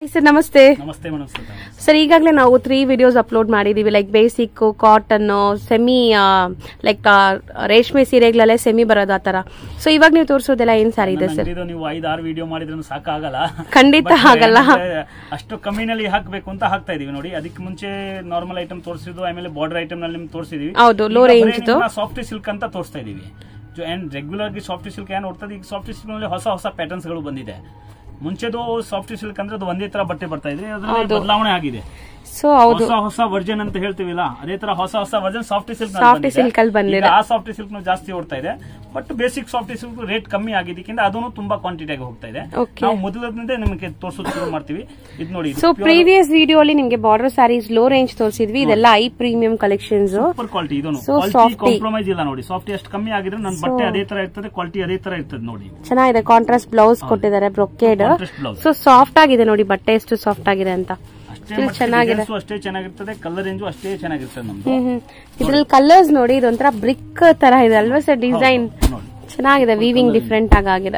Sir ನಮಸ್ತೆ ನಮಸ್ತೆ madam sir sir ಈಗಾಗಲೇ ನಾವು ತ್ರೀ ವಿಡಿಯೋಸ್ ಅಪ್ಲೋಡ್ ಮಾಡಿದೀವಿ like basic cotton semi like ರೇಷ್ಮೆ ಸೀರೆಗಳಲ್ಲೇ ಸೆಮಿ ಬರೋದು ಆ ತರ ಸೊ ಇವಾಗ ನೀವು ತೋರಿಸೋದೆಲ್ಲ ಏನ್ ಸಾರಿ ಇದೆ ಸರ್ ಇದು ನೀವು ಐದು ಆರು ವಿಡಿಯೋ ಮಾಡಿದ್ರು ಸಾಕಾಗಲ್ಲ ಖಂಡಿತ But ಆಗಲ್ಲ ಏನಂದ್ರೆ, ಅಷ್ಟು ಕಮ್ಮಿನಲ್ಲಿ ಹಾಕ್ಬೇಕು ಅಂತ ಹಾಕ್ತಾ ಇದೀವಿ ನೋಡಿ ಅದಕ್ಕೆ ಮುಂಚೆ ನಾರ್ಮಲ್ ಐಟಮ್ ತೋರಿಸಿದ್ದು ಆಮೇಲೆ ಬಾರ್ಡರ್ ಐಟಮ್ ನಲ್ಲಿ ನಿಮ್ಗೆ ತೋರಿಸಿದೀವಿ ಹೌದು, low range ದು. ಸಾಫ್ಟ್ ಸಿಲ್ಕ್ ಅಂತ ತೋರಿಸ್ತಾ ಇದೀವಿ ಅಂಡ್ ರೆಗ್ಯುಲರ್ ಆಗಿ ಸಾಫ್ಟ್ ಸಿಲ್ಕ್ ಏನ್ ನೋಡ್ತದೆ ಈಗ ಸಾಫ್ಟ್ ಸಿಲ್ಕ್ ನಲ್ಲಿ ಹೊಸ ಹೊಸ ಪ್ಯಾಟರ್ನ್ಸ್ ಗಳು ಬಂದಿದೆ ಮುಂಚೆದು ಸಾಫ್ಟ್ ಸಿಲ್ಕ್ ಅಂದ್ರೆ ಅದು ಒಂದೇ ತರ ಬಟ್ಟೆ ಬರ್ತಾ ಇದ್ರೆ ಅದ್ರಲ್ಲಿ ಬದಲಾವಣೆ ಆಗಿದೆ ಸೊ ಹೌದು ಹೊಸ ಹೊಸ ವರ್ಜನ್ ಅಂತ ಹೇಳ್ತೀವಿಲ್ಲ ಅದೇ ತರ ಹೊಸ ಹೊಸ version soft silk Soft silk ಅಲ್ಲಿ ಬಂದಿದೆ. ಆ ಸಾಫ್ಟ್ ಸಿಲ್ಕ್ ಜಾಸ್ತಿ ಓಡ್ತಾ ಇದೆ but basic soft silk rate ಕಮ್ಮಿ ಆಗಿದ್ದಕ್ಕಿಂತ ಅದನ್ನು ತುಂಬಾ ಕ್ವಾಂಟಿಟಿಯಾಗಿ ಹೋಗ್ತಾ ಇದೆ Okay. ನಾವು ಮೊದಲದಿಂದ ನಿಮಗೆ ತೋರಿಸೋದು ಶುರು ಮಾಡ್ತೀವಿ ಇದು ನೋಡಿ ಸೊ ಪ್ರೀವಿಯಸ್ ವಿಡಿಯೋ ಅಲ್ಲಿ ನಿಮ್ಗೆ ಬಾರ್ಡರ್ ಸ್ಯಾರೀಸ್ ಲೋ ರೇಂಜ್ ತೋರಿಸಿದ್ವಿ ಇದೆಲ್ಲ ಐ ಪ್ರೀಮಿಯಂ ಕಲೆಕ್ಷನ್ಸ್ ಸೂಪರ್ ಕ್ವಾಲಿಟಿ ಇದನ್ನು So ಕ್ವಾಲಿಟಿ softy. ಕಾಂಪ್ರಮೈಸ್ ಇಲ್ಲ ನೋಡಿ ಸಾಫ್ಟ್ ಎಷ್ಟು ಕಮ್ಮಿ ಆಗಿದ್ರೆ ನನ್ನ ಬಟ್ಟೆ ಅದೇ ತರ ಇರ್ತದೆ ಕ್ವಾಲಿಟಿ ಅದೇ ತರ ಇರ್ತದೆ ನೋಡಿ ಚೆನ್ನಾಗಿದೆ ಕಾಂಟ್ರಾಸ್ಟ್ ಬ್ಲೌಸ್ ಕೊಟ್ಟಿದ್ದಾರೆ brocade Contrast blouse. So soft ಆಗಿದೆ ನೋಡಿ ಬಟ್ಟೆ ಎಷ್ಟು ಸಾಫ್ಟ್ ಆಗಿದೆ ಅಂತ ಅಷ್ಟೇ Still ಮತ್ತೆ ಚೆನ್ನಾಗಿದೆ. designs ಅಷ್ಟೇ ಚೆನ್ನಾಗಿರ್ತದೆ ಕಲರ್ ರೇಂಜು ಅಷ್ಟೇ ಚೆನ್ನಾಗಿರ್ತದೆ ನಮ್ದು ಹ್ಮ್ ಹ್ಮ್ ಇದ್ರಲ್ಲಿ ಕಲರ್ಸ್ ನೋಡಿ ಇದೊಂಥರ ಬ್ರಿಕ್ ತರ ಇದೆ ಅಲ್ವಾ ಸರ್ ಡಿಸೈನ್ ನೋಡಿ ಚೆನ್ನಾಗಿದೆ ವೀವಿಂಗ್ ಡಿಫ್ರೆಂಟ್ ಆಗಿದೆ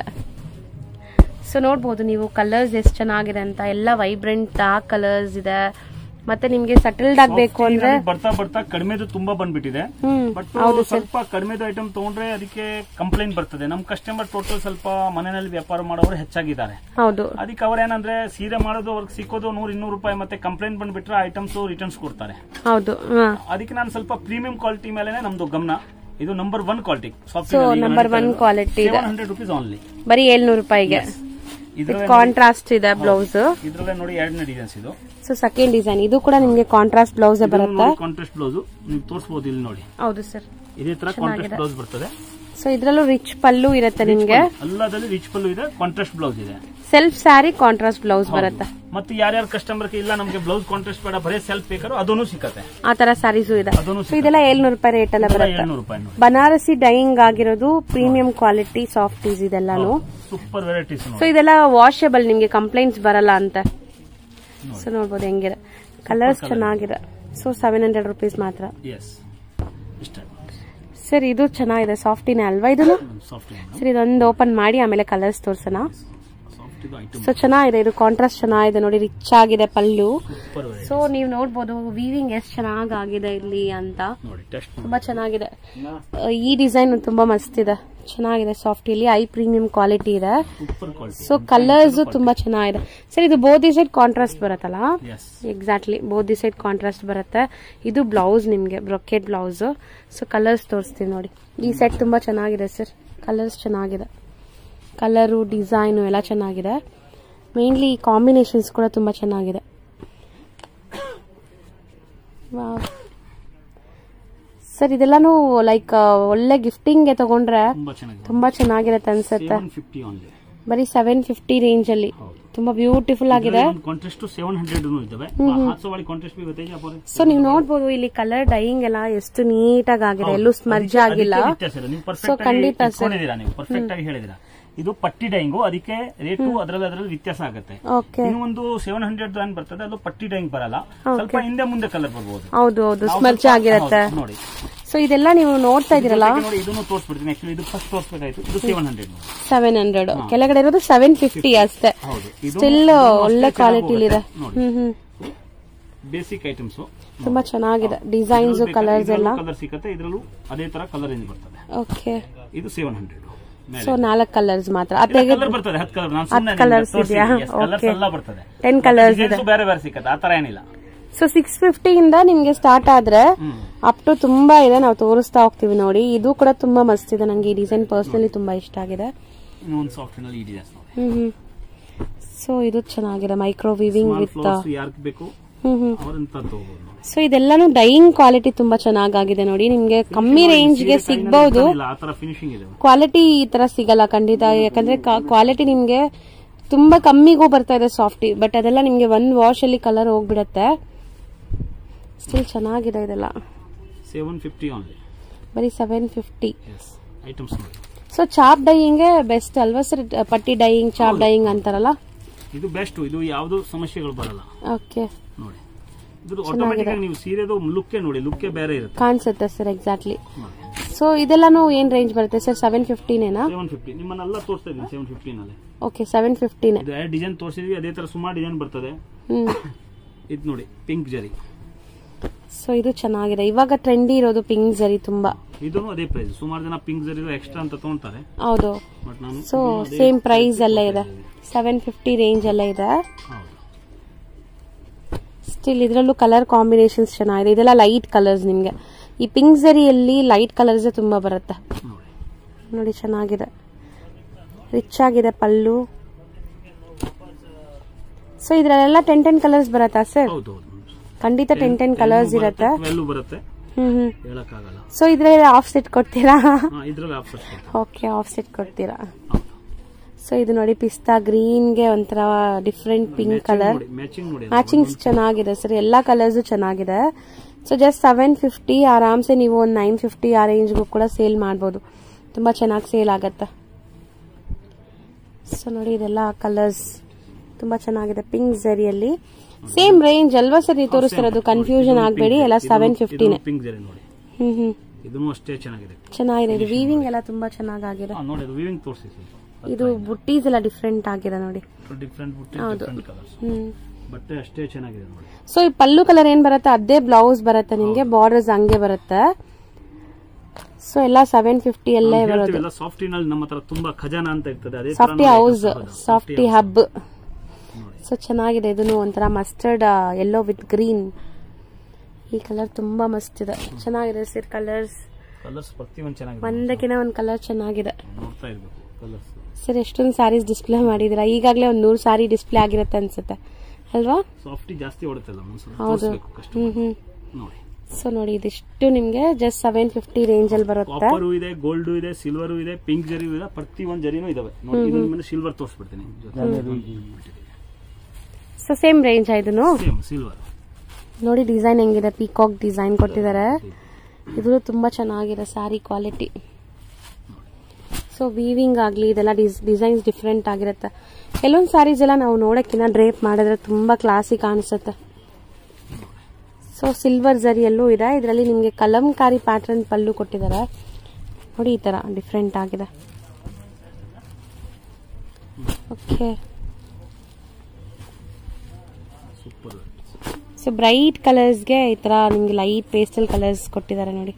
ಸೊ ನೋಡ್ಬೋದು ನೀವು ಕಲರ್ಸ್ ಎಷ್ಟು ಚೆನ್ನಾಗಿದೆ ಅಂತ ಎಲ್ಲ ವೈಬ್ರೆಂಟ್ ಡಾರ್ಕ್ ಕಲರ್ಸ್ ಇದೆ ಮತ್ತೆ ನಿಮ್ಗೆ ಸಟಲ್ಡ್ ಆಗ್ಬೇಕು ಅಂದ್ರೆ Softy ನಲ್ಲಿ ಬರ್ತಾ ಬರ್ತಾ ಕಡಿಮೆದು ತುಂಬಾ ಬಂದ್ಬಿಟ್ಟಿದೆ ಹ್ಮ್ ಬಟ್ ಸ್ವಲ್ಪ ಕಡಿಮೆದು ಐಟಮ್ ತಗೊಂಡ್ರೆ ಅದಕ್ಕೆ ಕಂಪ್ಲೇಂಟ್ ಬರ್ತದೆ ನಮ್ ಕಸ್ಟಮರ್ ಟೋಟಲ್ ಸ್ವಲ್ಪ ಮನೆಯಲ್ಲಿ ವ್ಯಾಪಾರ ಮಾಡೋರು ಹೆಚ್ಚಾಗಿದ್ದಾರೆ ಹೌದು ಅದಕ್ಕೆ ಅವ್ರೇನಂದ್ರೆ ಸೀರೆ ಮಾಡೋದು ಅವ್ರಿಗೆ ಸಿಕ್ಕೋದು ನೂರ್ ಇನ್ನೂರು ರೂಪಾಯಿ ಮತ್ತೆ ಕಂಪ್ಲೇಂಟ್ ಬಂದ್ಬಿಟ್ರೆ ಐಟಮ್ಸ್ ರಿಟರ್ನ್ಸ್ ಕೊಡ್ತಾರೆ ಹೌದು ಹಾ ಅದಕ್ಕೆ ನಾನು ಸ್ವಲ್ಪ ಪ್ರೀಮಿಯಂ ಕ್ವಾಲಿಟಿ ಮೇಲೆ ನಮ್ದು ಗಮನ ಇದು number one quality so number one quality ಇದೆ ಹಂಡ್ರೆಡ್ ರುಪೀಸ್ ಓನ್ಲಿ ಬರೀ ಏಳ್ನೂರು ರೂಪಾಯಿಗೆ ಇದ್ರಲ್ಲೇ ಕಾಂಟ್ರಾಸ್ಟ್ ಇದೆ ಬ್ಲೌಸ್ ಇದ್ರಲ್ಲೇ ನೋಡಿ ಎರಡನೇ ಡಿಸೈನ್ಸ್ ಇದು ಸೊ ಸೆಕೆಂಡ್ ಡಿಸೈನ್ ಇದು ಕೂಡ ನಿಮ್ಗೆ ಕಾಂಟ್ರಾಸ್ಟ್ ಬ್ಲೌಸ್ ಬರುತ್ತೆ ಕಾಂಟ್ರಾಸ್ಟ್ ಬ್ಲೌಸ್ ನೀವು ತೋರಿಸಬಹುದು ಇಲ್ಲಿ ನೋಡಿ ಹೌದು ಸರ್ ಇದೇ ತರ ಕಾಂಟ್ರಾಸ್ಟ್ ಬ್ಲೌಸ್ ಬರ್ತದೆ ಸೊ ಇದ್ರಲ್ಲೂ ರಿಚ್ ಪಲ್ಲು ಇರುತ್ತೆ ನಿಮ್ಗೆ ಅಲ್ಲದಲ್ಲಿ ರಿಚ್ ಪಲ್ಲು ಇದೆ ಕಾಂಟ್ರಾಸ್ಟ್ ಬ್ಲೌಸ್ ಇದೆ ಸೆಲ್ಫ್ ಸ್ಯಾರಿ ಕಾಂಟ್ರಾಸ್ಟ್ ಬ್ಲೌಸ್ ಬರುತ್ತೆ ಮತ್ತೆ ಯಾರ್ಯಾರ ಕಸ್ಟಮರ್ ಇಲ್ಲ ನಮಗೆ ಬ್ಲೌಸ್ ಕಾಂಟ್ರಾಸ್ಟ್ ಬೇಡ ಬರೀ ಸೆಲ್ಫ್ ಬೇಕಾದ್ರೂ ಅದನ್ನು ಸಿಕ್ಕತ್ತೆ ಆ ತರ ಸ್ಯಾರೀಸು ಇದೆ ಅದನ್ನು ಸೊ ಇದೆಲ್ಲ ಏಳ್ನೂರು ರೂಪಾಯಿ ರೇಟ್ ಎಲ್ಲ ಬರುತ್ತೆ ಏಳ್ನೂರು ರೂಪಾಯಿ ನೋಡಿ ಬನಾರಸಿ ಡೈಯಿಂಗ್ ಆಗಿರೋದು ಪ್ರೀಮಿಯಂ ಕ್ವಾಲಿಟಿ ಸಾಫ್ಟೀಸ್ ಇದೆಲ್ಲಾನು ಸೂಪರ್ ವೆರೈಟೀಸ್ ಸೊ ಇದೆಲ್ಲ ವಾಷಬಲ್ ನಿಮ್ಗೆ ಕಂಪ್ಲೇಂಟ್ಸ್ ಬರಲ್ಲ ಅಂತ ಸೊ ನೋಡ್ಬೋದು ಹೆಂಗಿದೆ ಕಲರ್ಸ್ ಚೆನ್ನಾಗಿದೆ ಸೊ ಸೆವೆನ್ ಹಂಡ್ರೆಡ್ ರುಪೀಸ್ ಮಾತ್ರ ಎಸ್ ಇಷ್ಟ ಸರ್ ಇದು ಚೆನ್ನಾಗಿದೆ ಸಾಫ್ಟಿನೇ ಅಲ್ವಾ ಇದು ಸಾಫ್ಟ್ ಸರ್ ಇದೊಂದು ಓಪನ್ ಮಾಡಿ ಆಮೇಲೆ ಕಲರ್ಸ್ ತೋರ್ಸೋಣ ಸಾಫ್ಟ್ ಇದು ಐಟಮ್ ಸೊ ಚೆನ್ನಾಗಿದೆ ಇದು ಕಾಂಟ್ರಾಸ್ಟ್ ಚೆನ್ನಾಗಿದೆ ನೋಡಿ ರಿಚ್ ಆಗಿದೆ ಪಲ್ಲು ಸೂಪರ್ ವೆರೈಟಿ ಸೊ ನೀವು ನೋಡ್ಬೋದು ವೀವಿಂಗ್ ಎಷ್ಟು ಚೆನ್ನಾಗಿದೆ ಇಲ್ಲಿ ಅಂತ ನೋಡಿ ಟೆಸ್ಟ್ ತುಂಬಾ ಚೆನ್ನಾಗಿದೆ ಅಹ್, ಈ ಡಿಸೈನ್ ತುಂಬಾ ಮಸ್ತ್ ಇದೆ ಚೆನ್ನಾಗಿದೆ ಸಾಫ್ಟ್ ಇಲ್ಲಿ ಐ ಪ್ರೀಮಿಯಂ ಕ್ವಾಲಿಟಿ ಇದೆ ಸೂಪರ್ ಕ್ವಾಲಿಟಿ ಸೊ ಕಲರ್ಸ್ ತುಂಬಾ ಚೆನ್ನಾಗಿದೆ ಸರ್ ಇದು ಬೋದಿ ಸೈಡ್ ಕಾಂಟ್ರಾಸ್ಟ್ ಬರುತ್ತಲ್ಲ yes exactly both side contrast ಬರುತ್ತೆ ಇದು ಬ್ಲೌಸ್ ನಿಮ್ಗೆ ಬ್ರೊಕೆಟ್ ಬ್ಲೌಸ್ ಸೊ ಕಲರ್ಸ್ ತೋರಿಸ್ತೀವಿ ನೋಡಿ ಈ ಸೆಟ್ ತುಂಬಾ ಚೆನ್ನಾಗಿದೆ ಸರ್ ಕಲರ್ಸ್ ಚೆನ್ನಾಗಿದೆ ಕಲರು ಡಿಸೈನು ಎಲ್ಲ ಚೆನ್ನಾಗಿದೆ ಮೇನ್ಲಿ ಕಾಂಬಿನೇಷನ್ಸ್ ಕೂಡ ತುಂಬಾ ಚೆನ್ನಾಗಿದೆ ಸರ್ ಇದೆಲ್ಲಾನು ಲೈಕ್ ಒಳ್ಳೆ ಗಿಫ್ಟಿಂಗ್ಗೆ ತಗೊಂಡ್ರೆ ತುಂಬಾ ಚೆನ್ನಾಗಿದೆ ತುಂಬಾ ಚೆನ್ನಾಗಿರತ್ತೆ ಅನ್ಸುತ್ತೆ ಸೆವೆನ್ ಫಿಫ್ಟಿ ಓನ್ಲಿ ಬರೀ ಸೆವೆನ್ ಫಿಫ್ಟಿ ರೇಂಜ್ ಅಲ್ಲಿ ಹೌದು ತುಂಬಾ ಬ್ಯೂಟಿಫುಲ್ ಆಗಿದೆ ಕಾಂಟ್ರಾಸ್ಟ್ ಸೆವೆನ್ ಹಂಡ್ರೆಡ್ ಇದಾವೆ ಹಾತ್ಸೋ ವಾಳಿ ಕಾಂಟ್ರಾಸ್ಟ್ भी बताइए आप और ಸೊ ನೀವು ನೋಡ್ಬೋದು ಇಲ್ಲಿ ಕಲರ್ ಡೈಯಿಂಗ್ ಎಲ್ಲ ಎಷ್ಟು ನೀಟಾಗಿ ಆಗಿದೆ ಎಲ್ಲೂ ಸ್ಮರ್ಜ್ ಆಗಿಲ್ಲ ವ್ಯತ್ಯಾಸ ಇದೆ. ನೀವು So, ಪರ್ಫೆಕ್ಟ್ ಖಂಡಿತ ಆಗಿ ಇಟ್ಕೊಂಡಿದ್ದೀರಾ ನೀವು ಪರ್ಫೆಕ್ಟ್ ಆಗಿ ಹೇಳಿದಿರಾ ಇದು ಪಟ್ಟಿ ಡೈಂಗು ಅದಕ್ಕೆ ರೇಟು ಅದರಲ್ಲಿ ಅದರಲ್ಲಿ ವ್ಯತ್ಯಾಸ ಆಗುತ್ತೆ ಓಕೆ ಇನ್ನು ಒಂದು ಸೆವೆನ್ ಹಂಡ್ರೆಡ್ ಏನ್ ಬರ್ತದೆ ಅದು ಪಟ್ಟಿ ಡೈಂಗ್ ಬರಲ್ಲ ಸ್ವಲ್ಪ ಹಿಂದೆ ಮುಂದೆ ಕಲರ್ ಬರ್ಬೋದು ಹೌದು ಹೌದು ನಾವು ಸ್ಮರ್ಜ್ ಸ್ವಲ್ಪ- ಆಗಿರತ್ತೆ ಹೌದು, ನೋಡಿ ಸೊ ಇದೆಲ್ಲ ನೀವು ನೋಡ್ತಾ ಇದೀರಲ್ಲ ಜೊತೆಗೆ ನೋಡಿ ಇದನ್ನು ತೋರಿಸ್ಬಿಡ್ತೀನಿ ಆಕ್ಚುಲಿ ಇದು ಫಸ್ಟ್ ತೋರಿಸ್ಬೇಕಾಯ್ತು ಇದು ಸೆವೆನ್ ಹಂಡ್ರೆಡ್ ಸೆವೆನ್ ಹಂಡ್ರೆಡ್ ಕೆಳಗಡೆ ಇರೋದು ಸೆವೆನ್ ಫಿಫ್ಟಿ ಅಷ್ಟೇ ಹೌದು ಇದು ಸ್ಟಿಲ್ ಒಳ್ಳೆ ಕ್ವಾಲಿಟಿಲಿದೆ ನೋಡಿ ಹ್ಮ್ ಹ್ಮ್ ಬೇಸಿಕ್ ಐಟಮ್ಸ್ ತುಂಬಾ ಚೆನ್ನಾಗಿದೆ ಡಿಸೈನ್ಸ್ ಕಲರ್ಸ್ ಎಲ್ಲ ಕಲರ್ ಸಿಕ್ಕತ್ತೆ ಇದರಲ್ಲೂ ಅದೇ ತರ ಕಲರ್ ರೇಂಜ್ ಬರ್ತದೆ ಓಕೆ ಇದು ಸೆವೆನ್ ಹಂಡ್ರೆಡ್ ಸೊ ನಾಲ್ಕು ಕಲರ್ಸ್ ಮಾತ್ರ ಅತ್ತೆಗೆ ಕಲರ್ ಬರ್ತದೆ ಹತ್ತು ಕಲರ್ ನಾನು ಹತ್ತು colours ಇದೆಯಾ? Colours Okay. ಎಲ್ಲ ಬರ್ತದೆ ಟೆನ್ ಕಲರ್ಸ್ Designs ಬೇರೆ ಬೇರೆ ಸಿಕ್ಕತ್ತೆ ಆ ತರ ಏನಿಲ್ಲ ಸೊ ಸಿಕ್ಸ್ ಫಿಫ್ಟಿ ಇಂದ ನಿಮ್ಗೆ ಸ್ಟಾರ್ಟ್ ಆದ್ರೆ ಅಪ್ ಟು ತುಂಬಾ ಇದೆ ನಾವು ತೋರಿಸ್ತಾ ಹೋಗ್ತೀವಿ ನೋಡಿ ಇದು ಕೂಡ ತುಂಬಾ ಮಸ್ತ್ ಇದೆ ನಂಗೆ ಈ ಡಿಸೈನ್ ಪರ್ಸನಲಿ ತುಂಬಾ ಇಷ್ಟ ಆಗಿದೆ ಇನ್ನು ಒಂದು ಸಾಫ್ಟ್ ನಲ್ಲಿ ಈ ಡಿಸೈನ್ಸ್ ನೋಡಿ ಹ್ಮ್ ಹ್ಮ್ ಸೊ ಇದು ಚೆನ್ನಾಗಿದೆ micro weaving small with flowers ಯಾರ್ಗ್ ಬೇಕು ಹ್ಮ್ ಹ್ಮ್ ಅವರಂತ ತಗೋಬಹುದು ನೋಡಿ ಸೊ ಇದೆಲ್ಲಾನು ಡೈಯಿಂಗ್ ಕ್ವಾಲಿಟಿ ತುಂಬಾ ಚೆನ್ನಾಗಿದೆ ನೋಡಿ ನಿಮ್ಗೆ ಕಮ್ಮಿ ರೇಂಜ್ ಗೆ ಸಿಗ್ಬಹುದು ಇಲ್ಲ ಆ ತರ ಫಿನಿಶಿಂಗ್ ಇದೆ ಕ್ವಾಲಿಟಿ ಈ ತರ ಸಿಗಲ್ಲ ಖಂಡಿತ ಯಾಕಂದ್ರೆ ಕ್ವಾಲಿಟಿ ನಿಮ್ಗೆ ತುಂಬಾ ಕಮ್ಮಿಗೂ ಬರ್ತಾ ಇದೆ ಸಾಫ್ಟಿ ಬಟ್ ಅದೆಲ್ಲ ನಿಮ್ಗೆ ಒಂದ್ ವಾಶ್ ಅಲ್ಲಿ ಕಲರ್ ಹೋಗ್ಬಿಡತ್ತೆ ಸ್ಟಿಲ್ ಚೆನ್ನಾಗಿದೆ ಇದೆಲ್ಲ ಸೆವೆನ್ ಫಿಫ್ಟಿ ಓನ್ಲಿ ಬರೀ ಸೆವೆನ್ ಫಿಫ್ಟಿ ಎಸ್ ಐಟಮ್ಸ್ ನೋಡಿ ಸೊ ಚಾಪ್ ಡೈಯಿಂಗ್ ಬೆಸ್ಟ್ ಅಲ್ವಾ ಸರ್ ಪಟ್ಟಿ ಡೈಯಿಂಗ್ ಚಾಪ್ ಡೈಯಿಂಗ್ ಅಂತಾರಲ್ಲ ಇದು ಬೆಸ್ಟ್ ಇದು ಯಾವ್ದು ಸಮಸ್ಯೆಗಳು ಬರಲ್ಲ ಓಕೆ ನೋಡಿ ಇದು ಆಟೋಮೆಟಿಕ್ ಆಗಿ ನೀವು ಸೀರೆದು ಲುಕ್ಕೆ ನೋಡಿ ಲುಕ್ಕೆ ಬೇರೆ ಇರುತ್ತೆ ಕಾಣಿಸುತ್ತೆ ಸರ್ ಎಕ್ಸಾಕ್ಟ್ಲಿ ನೋಡಿ ಸೊ ಇದೆಲ್ಲಾನು ಏನ್ ರೇಂಜ್ ಬರುತ್ತೆ ಸರ್ ಸೆವೆನ್ ಫಿಫ್ಟಿನೇನಾ ಸೆವೆನ್ ಫಿಫ್ಟಿ ನಿಮ್ಮನ್ನೆಲ್ಲ ತೋರಿಸ್ತಾ ಇದ್ದೀನಿ ಸೆವೆನ್ ಫಿಫ್ಟಿನಲ್ಲಿ ಓಕೆ ಸೆವೆನ್ ಫಿಫ್ಟಿನೇ ಇದು ಡಿಸೈನ್ ತೋರಿಸಿದ್ವಿ ಅದೇ ತರ ಸುಮಾರು ಡಿಸೈನ್ ಬರ್ತದೆ ಹ್ಮ್ ಇದು ನೋಡಿ ಪಿಂಕ್ ಜರಿ ಸೊ ಇದು ಚೆನ್ನಾಗಿದೆ ಇವಾಗ ಟ್ರೆಂಡಿ ಇರೋದು ಪಿಂಕ್ ಜರಿ ತುಂಬಾ ಇದೂ ಅದೇ ಪ್ರೈಸ್ ಸುಮಾರು ಜನ ಪಿಂಕ್ ಜರಿ ಎಕ್ಸ್ಟ್ರಾ ಅಂತ ತಗೊಂತಾರೆ ಹೌದು ಬಟ್ ನಾನು ಸೊ ಸೇಮ್ ಪ್ರೈಸ್ ಅಲ್ಲೇ ಇದೆ ಸೆವೆನ್ ಫಿಫ್ಟಿ ರೇಂಜ್ ಅಲ್ಲೇ ಇದೆ ಹೌದು ಸ್ಟಿಲ್ ಇದರಲ್ಲೂ ಕಲರ್ ಕಾಂಬಿನೇಷನ್ಸ್ ಚೆನ್ನಾಗಿದೆ ಇದೆಲ್ಲ ಲೈಟ್ ಕಲರ್ಸ್ ನಿಮ್ಗೆ ಈ ಪಿಂಕ್ ಜರಿಯಲ್ಲಿ ಲೈಟ್ ಕಲರ್ಸ್ ತುಂಬಾ ಬರುತ್ತೆ ನೋಡಿ ನೋಡಿ ಚೆನ್ನಾಗಿದೆ ರಿಚ್ ಆಗಿದೆ ಪಲ್ಲು ಸೊ ಇದ್ರಲ್ಲೆಲ್ಲ ಟೆನ್ ಟೆನ್ ಕಲರ್ಸ್ ಬರತ್ತಾ ಸರ್ ಹೌದು ಹೌದು ಖಂಡಿತ ಟೆನ್ ಟೆನ್ ಕಲರ್ಸ್ ಇರತ್ತೆ ಟ್ವೆಲ್ವ್ ಬರುತ್ತೆ ಹ್ಮ್ ಹ್ಮ್ ಹೇಳಕ್ಕಾಗಲ್ಲ ಸೊ ಇದ್ರಲ್ಲಿ ಆಫ್ ಸೆಟ್ ಕೊಡ್ತೀರಾ ಹಾ ಇದ್ರಲ್ಲಿ ಆಫರ್ ಓಕೆ ಆಫ್ ಸೆಟ್ ಕೊಡ್ತೀರಾ ಸೊ ಇದು ನೋಡಿ ಪಿಸ್ತಾ ಗ್ರೀನ್ಗೆ ಒಂಥರ ಡಿಫ್ರೆಂಟ್ ಪಿಂಕ್ ಕಲರ್ ನೋಡಿ ಮ್ಯಾಚಿಂಗ್ ನೋಡಿ ಮ್ಯಾಚಿಂಗ್ಸ್ ಚೆನ್ನಾಗಿದೆ ಸರ್ ಎಲ್ಲಾ ಕಲರ್ಸ್ ಚೆನ್ನಾಗಿದೆ ಸೊ ಜಸ್ಟ್ ಸೆವೆನ್ ಫಿಫ್ಟಿ ಆರಾಮ್ಸೆ ನೀವು ಒಂದು ನೈನ್ ಫಿಫ್ಟಿ ಆ ರೇಂಜ್ಗೂ ಕೂಡ ಸೇಲ್ ಮಾಡ್ಬೋದು ತುಂಬಾ ಚೆನ್ನಾಗಿ ಸೇಲ್ ಆಗತ್ತೆ ಸೊ ನೋಡಿ ಇದೆಲ್ಲ ಕಲರ್ಸ್ ತುಂಬಾ ಚೆನ್ನಾಗಿದೆ ಪಿಂಕ್ ಜರಿಯಲ್ಲಿ ಸೇಮ್ ರೇಂಜ್ ಅಲ್ವಾ ಸರ್ ನೀವು ತೋರಿಸ್ತಿರೋದು ಕನ್ಫ್ಯೂಷನ್ ಆಗಬೇಡಿ ಎಲ್ಲ ಸೆವೆನ್ ಫಿಫ್ಟಿನೇ ಪಿಂಕ್ ಜರಿ ನೋಡಿ ಹ್ಮ್ ಹ್ಮ್ ಇದನ್ನು ಅಷ್ಟೇ ಚೆನ್ನಾಗಿದೆ ಚೆನ್ನಾಗಿದೆ ಇದು ವೀವಿಂಗ್ ಎಲ್ಲ ತುಂಬಾ ಚೆನ್ನಾಗಿದೆ ಹಾ ನೋಡಿ ಅದು ವಿವಿಂಗ್ ತೋರಿಸಿ ಇದು ಬುಟ್ಟೀಸ್ ಎಲ್ಲ ಡಿಫ್ರೆಂಟ್ ಆಗಿದೆ ನೋಡಿ ಡಿಫ್ರೆಂಟ್ ಬುಟ್ಟಿ ಡಿಫ್ರೆಂಟ್ ಕಲರ್ಸ್ ಹ್ಮ್ ಬಟ್ಟೆ ಅಷ್ಟೇ ಚೆನ್ನಾಗಿದೆ ನೋಡಿ ಸೊ ಈ ಪಲ್ಲು ಕಲರ್ ಏನ್ ಬರುತ್ತೆ ಅದೇ ಬ್ಲೌಸ್ ಬರುತ್ತೆ ನಿಮ್ಗೆ ಬಾರ್ಡರ್ಸ್ ಹಂಗೆ ಬರುತ್ತೆ ಸೊ ಎಲ್ಲ ಸೆವೆನ್ ಫಿಫ್ಟಿ ಎಲ್ಲೇ ಬರೋದು ಹೇಳ್ತೀವಲ್ಲ ಸಾಫ್ಟಿನಲ್ಲಿ ನಮ್ಮ ಹತ್ರ ತುಂಬಾ ಖಜಾನ ಅಂತ ಇರ್ತದೆ ಅದೇ ತರ ಸಾಫ್ಟಿ ನೋಡಿ ಹೌಸ್ ಹೌದು, ಸಾಫ್ಟಿ ಹಬ್ ನೋಡಿ ಸೊ ಚೆನ್ನಾಗಿದೆ ಇದನ್ನು ಒಂಥರ ಮಸ್ಟರ್ಡ್ ಯೆಲ್ಲೋ ವಿತ್ ಗ್ರೀನ್ ಈ ಕಲರ್ ತುಂಬಾ ಮಸ್ತ್ ಇದೆ ಚೆನ್ನಾಗಿದೆ ಸರ್ ಕಲರ್ಸ್ ಕಲರ್ಸ್ ಪ್ರತಿಯೊಂದು ಚೆನ್ನಾಗಿದೆ ಒಂದಕ್ಕಿಂತ ಒಂದ್ ಕಲರ್ ಚೆನ್ನಾಗಿದೆ ನೋಡ್ತಾ ಇರ್ಬೇಕು ಕಲರ್ಸ್ ಸರ್ ಎಷ್ಟೊಂದು ಸ್ಯಾರೀಸ್ ಡಿಸ್ಪ್ಲೇ ಮಾಡಿದಿರಾ ಈಗಾಗಲೇ ಒಂದ್ ನೂರು ಸಾರಿ ಡಿಸ್ಪ್ಲೇ ಆಗಿರುತ್ತೆ ಅನ್ಸುತ್ತೆ ಅಲ್ವಾ ಸಾಫ್ಟಿ ಜಾಸ್ತಿ ಹೊಡುತ್ತಲ್ಲ ಒಂದ್ಸಲ ಹೌದು ತೋರಿಸ್ಬೇಕು ಕಷ್ಟ ಹ್ಮ್ ಹ್ಮ್ ನೋಡಿ ಸೊ ನೋಡಿ ಇದಿಷ್ಟು ನಿಮ್ಗೆ ಜಸ್ಟ್ ಸೆವೆನ್ ಫಿಫ್ಟಿ ರೇಂಜ್ ಅಲ್ಲಿ ಬರುತ್ತೆ ಕಾಪರು ಇದೆ ಗೋಲ್ಡ್ ಇದೆ ಸಿಲ್ವರ್ ಇದೆ ಪಿಂಕ್ ಜರಿ ಇದೆ ಪ್ರತಿ ಒಂದ್ ಜರಿನೂ ಇದಾವೆ ನೋಡಿ ಇದು ನಿಮ್ಮನ್ನ ಸಿಲ್ವರ್ ತೋರಿಸ್ಬಿಡ್ತೀನಿ ಸೊ ಸೇಮ್ ರೇಂಜ್ ಇದನ್ನು ಸೇಮ್ ಸಿಲ್ವರ್ ನೋಡಿ ಡಿಸೈನ್ ಹೆಂಗಿದೆ ಪೀಕಾಕ್ ಡಿಸೈನ್ ಕೊಟ್ಟಿದ್ದಾರೆ ಇದು ತುಂಬಾ ಚೆನ್ನಾಗಿದೆ ಸ್ಯಾರಿ ಕ್ವಾಲಿಟಿ ಸೊ ವೀವಿಂಗ್ ಆಗಲಿ ಇದೆಲ್ಲ ಡಿಸೈನ್ಸ್ ಡಿಫ್ರೆಂಟ್ ಆಗಿರುತ್ತೆ ಕೆಲವೊಂದು ಸ್ಯಾರೀಸ್ ಎಲ್ಲ ನಾವು ನೋಡೋಕ್ಕಿಂತ ಡ್ರೇಪ್ ಮಾಡಿದ್ರೆ ತುಂಬಾ ಕ್ಲಾಸಿ ಕಾಣಿಸುತ್ತೆ ಸೊ ಸಿಲ್ವರ್ ಜರಿಯಲ್ಲೂ ಇದೆ ಇದರಲ್ಲಿ ನಿಮಗೆ ಕಲಂಕಾರಿ ಪ್ಯಾಟರ್ನ್ ಪಲ್ಲು ಕೊಟ್ಟಿದ್ದಾರೆ ನೋಡಿ ಈ ತರ ಡಿಫ್ರೆಂಟ್ ಆಗಿದೆ ಓಕೆ ಸೂಪರ್ ಸೊ ಬ್ರೈಟ್ ಕಲರ್ಸ್ಗೆ ಈ ತರ ನಿಮ್ಗೆ ಲೈಟ್ ಪೇಸ್ಟಲ್ ಕಲರ್ಸ್ ಕೊಟ್ಟಿದ್ದಾರೆ ನೋಡಿ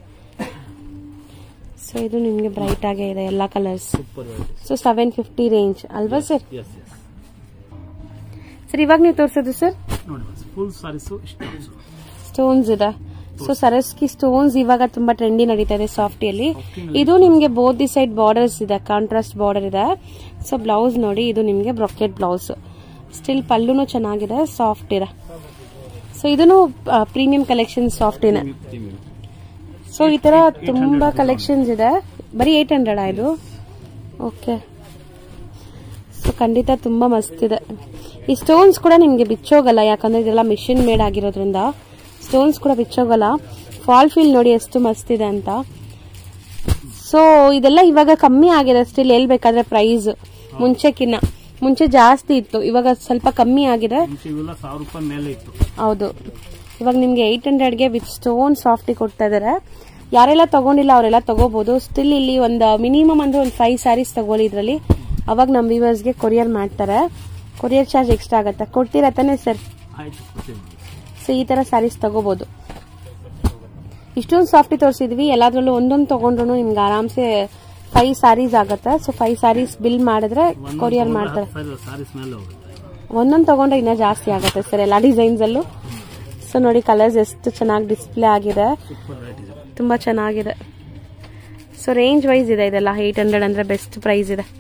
ಸೊ ಇದು ನಿಮ್ಗೆ ಬ್ರೈಟ್ ಆಗೇ ಇದೆ ಎಲ್ಲ colours super so seven fifty range ಅಲ್ವಾ ಸರ್ ಎಸ್ ಎಸ್ ಸರ್ ಇವಾಗ ನೀವು ತೋರಿಸೋದು ಸರ್ ನೋಡಿ ಫುಲ್ ಸಾರೀಸು ಇಷ್ಟ ಸ್ಟೋನ್ಸ್ ಇದೆ ಸೊ ಸರಸ್ಕಿ ಸ್ಟೋನ್ಸ್ ಇವಾಗ ತುಂಬಾ ಟ್ರೆಂಡಿ ನಡೀತಾ ಇದೆ ಸಾಫ್ಟಿಯಲ್ಲಿ ಇದು ನಿಮ್ಗೆ ಬೋತ್ ದಿ ಸೈಡ್ ಬಾರ್ಡರ್ಸ್ ಇದೆ ಕಾಂಟ್ರಾಸ್ಟ್ ಬಾರ್ಡರ್ ಇದೆ ಸೊ ಬ್ಲೌಸ್ ನೋಡಿ ಇದು ನಿಮ್ಗೆ ಬ್ರೊಕೆಟ್ ಬ್ಲೌಸ್ ಸ್ಟಿಲ್ ಪಲ್ಲುನು ಚೆನ್ನಾಗಿದೆ ಸಾಫ್ಟ್ ಇದೆ ಸೊ ಇದನ್ನು ಪ್ರೀಮಿಯಂ ಕಲೆಕ್ಷನ್ ಸಾಫ್ಟ್ ಇದೆ ಸೊ ಈ ತರ ತುಂಬಾ ಕಲೆಕ್ಷನ್ಸ್ ಇದೆ ಬರೀ ಏಟ್ ಹಂಡ್ರೆಡ್ ಇದು ಓಕೆ ಸೊ ಖಂಡಿತ ತುಂಬಾ ಮಸ್ತ್ ಇದೆ ಈ ಸ್ಟೋನ್ಸ್ ಕೂಡ ನಿಮ್ಗೆ ಬಿಚ್ಚೋಗಲ್ಲ ಯಾಕಂದ್ರೆ ಇದೆಲ್ಲ ಮಿಷಿನ್ ಮೇಡ್ ಆಗಿರೋದ್ರಿಂದ ಸ್ಟೋನ್ಸ್ ಕೂಡ ಬಿಚ್ಚೋಗಲ್ಲ ಫಾಲ್ ಫೀಲ್ ನೋಡಿ ಎಷ್ಟು ಮಸ್ತ್ ಇದೆ ಅಂತ ಸೊ ಇದೆಲ್ಲ ಇವಾಗ ಕಮ್ಮಿ ಆಗಿದೆ ಸ್ಟಿಲ್ ಹೇಳ್ಬೇಕಾದ್ರೆ ಪ್ರೈಸ್ ಮುಂಚೆಕಿನ್ನ ಮುಂಚೆ ಜಾಸ್ತಿ ಇತ್ತು ಇವಾಗ ಸ್ವಲ್ಪ ಕಮ್ಮಿ ಆಗಿದೆ ಮುಂಚೆ ಇವೆಲ್ಲ ಸಾವಿರ ರೂಪಾಯಿ ಮೇಲೆ ಇತ್ತು ಹೌದು ಇವಾಗ ನಿಮ್ಗೆ ಏಟ್ ಹಂಡ್ರೆಡ್ಗೆ ವಿತ್ ಸ್ಟೋನ್ ಸಾಫ್ಟಿ ಕೊಡ್ತಾ ಇದಾರೆ ಯಾರೆಲ್ಲ ತಗೊಂಡಿಲ್ಲ ಅವರೆಲ್ಲ ತಗೋಬಹುದು ಸ್ಟಿಲ್ ಇಲ್ಲಿ ಒಂದು ಮಿನಿಮಮ್ ಅಂದ್ರೆ ಒಂದು ಫೈವ್ ಸ್ಯಾರೀಸ್ ತಗೊಳ್ಳಿ ಇದ್ರಲ್ಲಿ ಅವಾಗ ನಮ್ಮ ವ್ಯೂವರ್ಸ್ಗೆ ಕೊರಿಯರ್ ಮಾಡ್ತಾರೆ ಕೊರಿಯರ್ ಚಾರ್ಜ್ ಎಕ್ಸ್ಟ್ರಾ ಆಗತ್ತೆ ಕೊಡ್ತೀರಾ ತಾನೇ ಸರ್ ಆಯ್ತು ಕೊಡ್ತೀನಿ ಸೊ ಈ ತರ ಸ್ಯಾರೀಸ್ ತಗೋಬಹುದು ಇಷ್ಟೊಂದು ಸಾಫ್ಟಿ ತೋರಿಸಿದ್ವಿ ಎಲ್ಲಾದ್ರಲ್ಲೂ ಒಂದೊಂದು ತಗೊಂಡ್ರು ನಿಮ್ಗೆ ಆರಾಮ್ಸೆ ಫೈವ್ ಸ್ಯಾರೀಸ್ ಆಗತ್ತೆ ಸೊ ಫೈವ್ ಸ್ಯಾರೀಸ್ ಬಿಲ್ ಮಾಡಿದ್ರೆ ಕೊರಿಯರ್ ಮಾಡ್ತಾರೆ ಸಾರೀಸ್ ಮೇಲೆ ಹೋಗುತ್ತೆ ಒಂದೊಂದು ತಗೊಂಡ್ರೆ ಇನ್ನೂ ಜಾಸ್ತಿ ಆಗುತ್ತೆ ಸರ್ ಎಲ್ಲ ಡಿಸೈನ್ಸ್ ಅಲ್ಲೂ ಸೊ ನೋಡಿ ಕಲರ್ಸ್ ಎಷ್ಟು ಚೆನ್ನಾಗಿ ಡಿಸ್ಪ್ಲೇ ಆಗಿದೆ ಸೂಪರ್ ರೇಟ್ ಇದೆ ತುಂಬಾ ಚೆನ್ನಾಗಿದೆ ಸೊ ರೇಂಜ್ ವೈಸ್ ಇದೆ ಇದೆಲ್ಲ ಏಟ್ ಹಂಡ್ರೆಡ್ ಅಂದ್ರೆ ಬೆಸ್ಟ್ ಪ್ರೈಸ್ ಇದೆ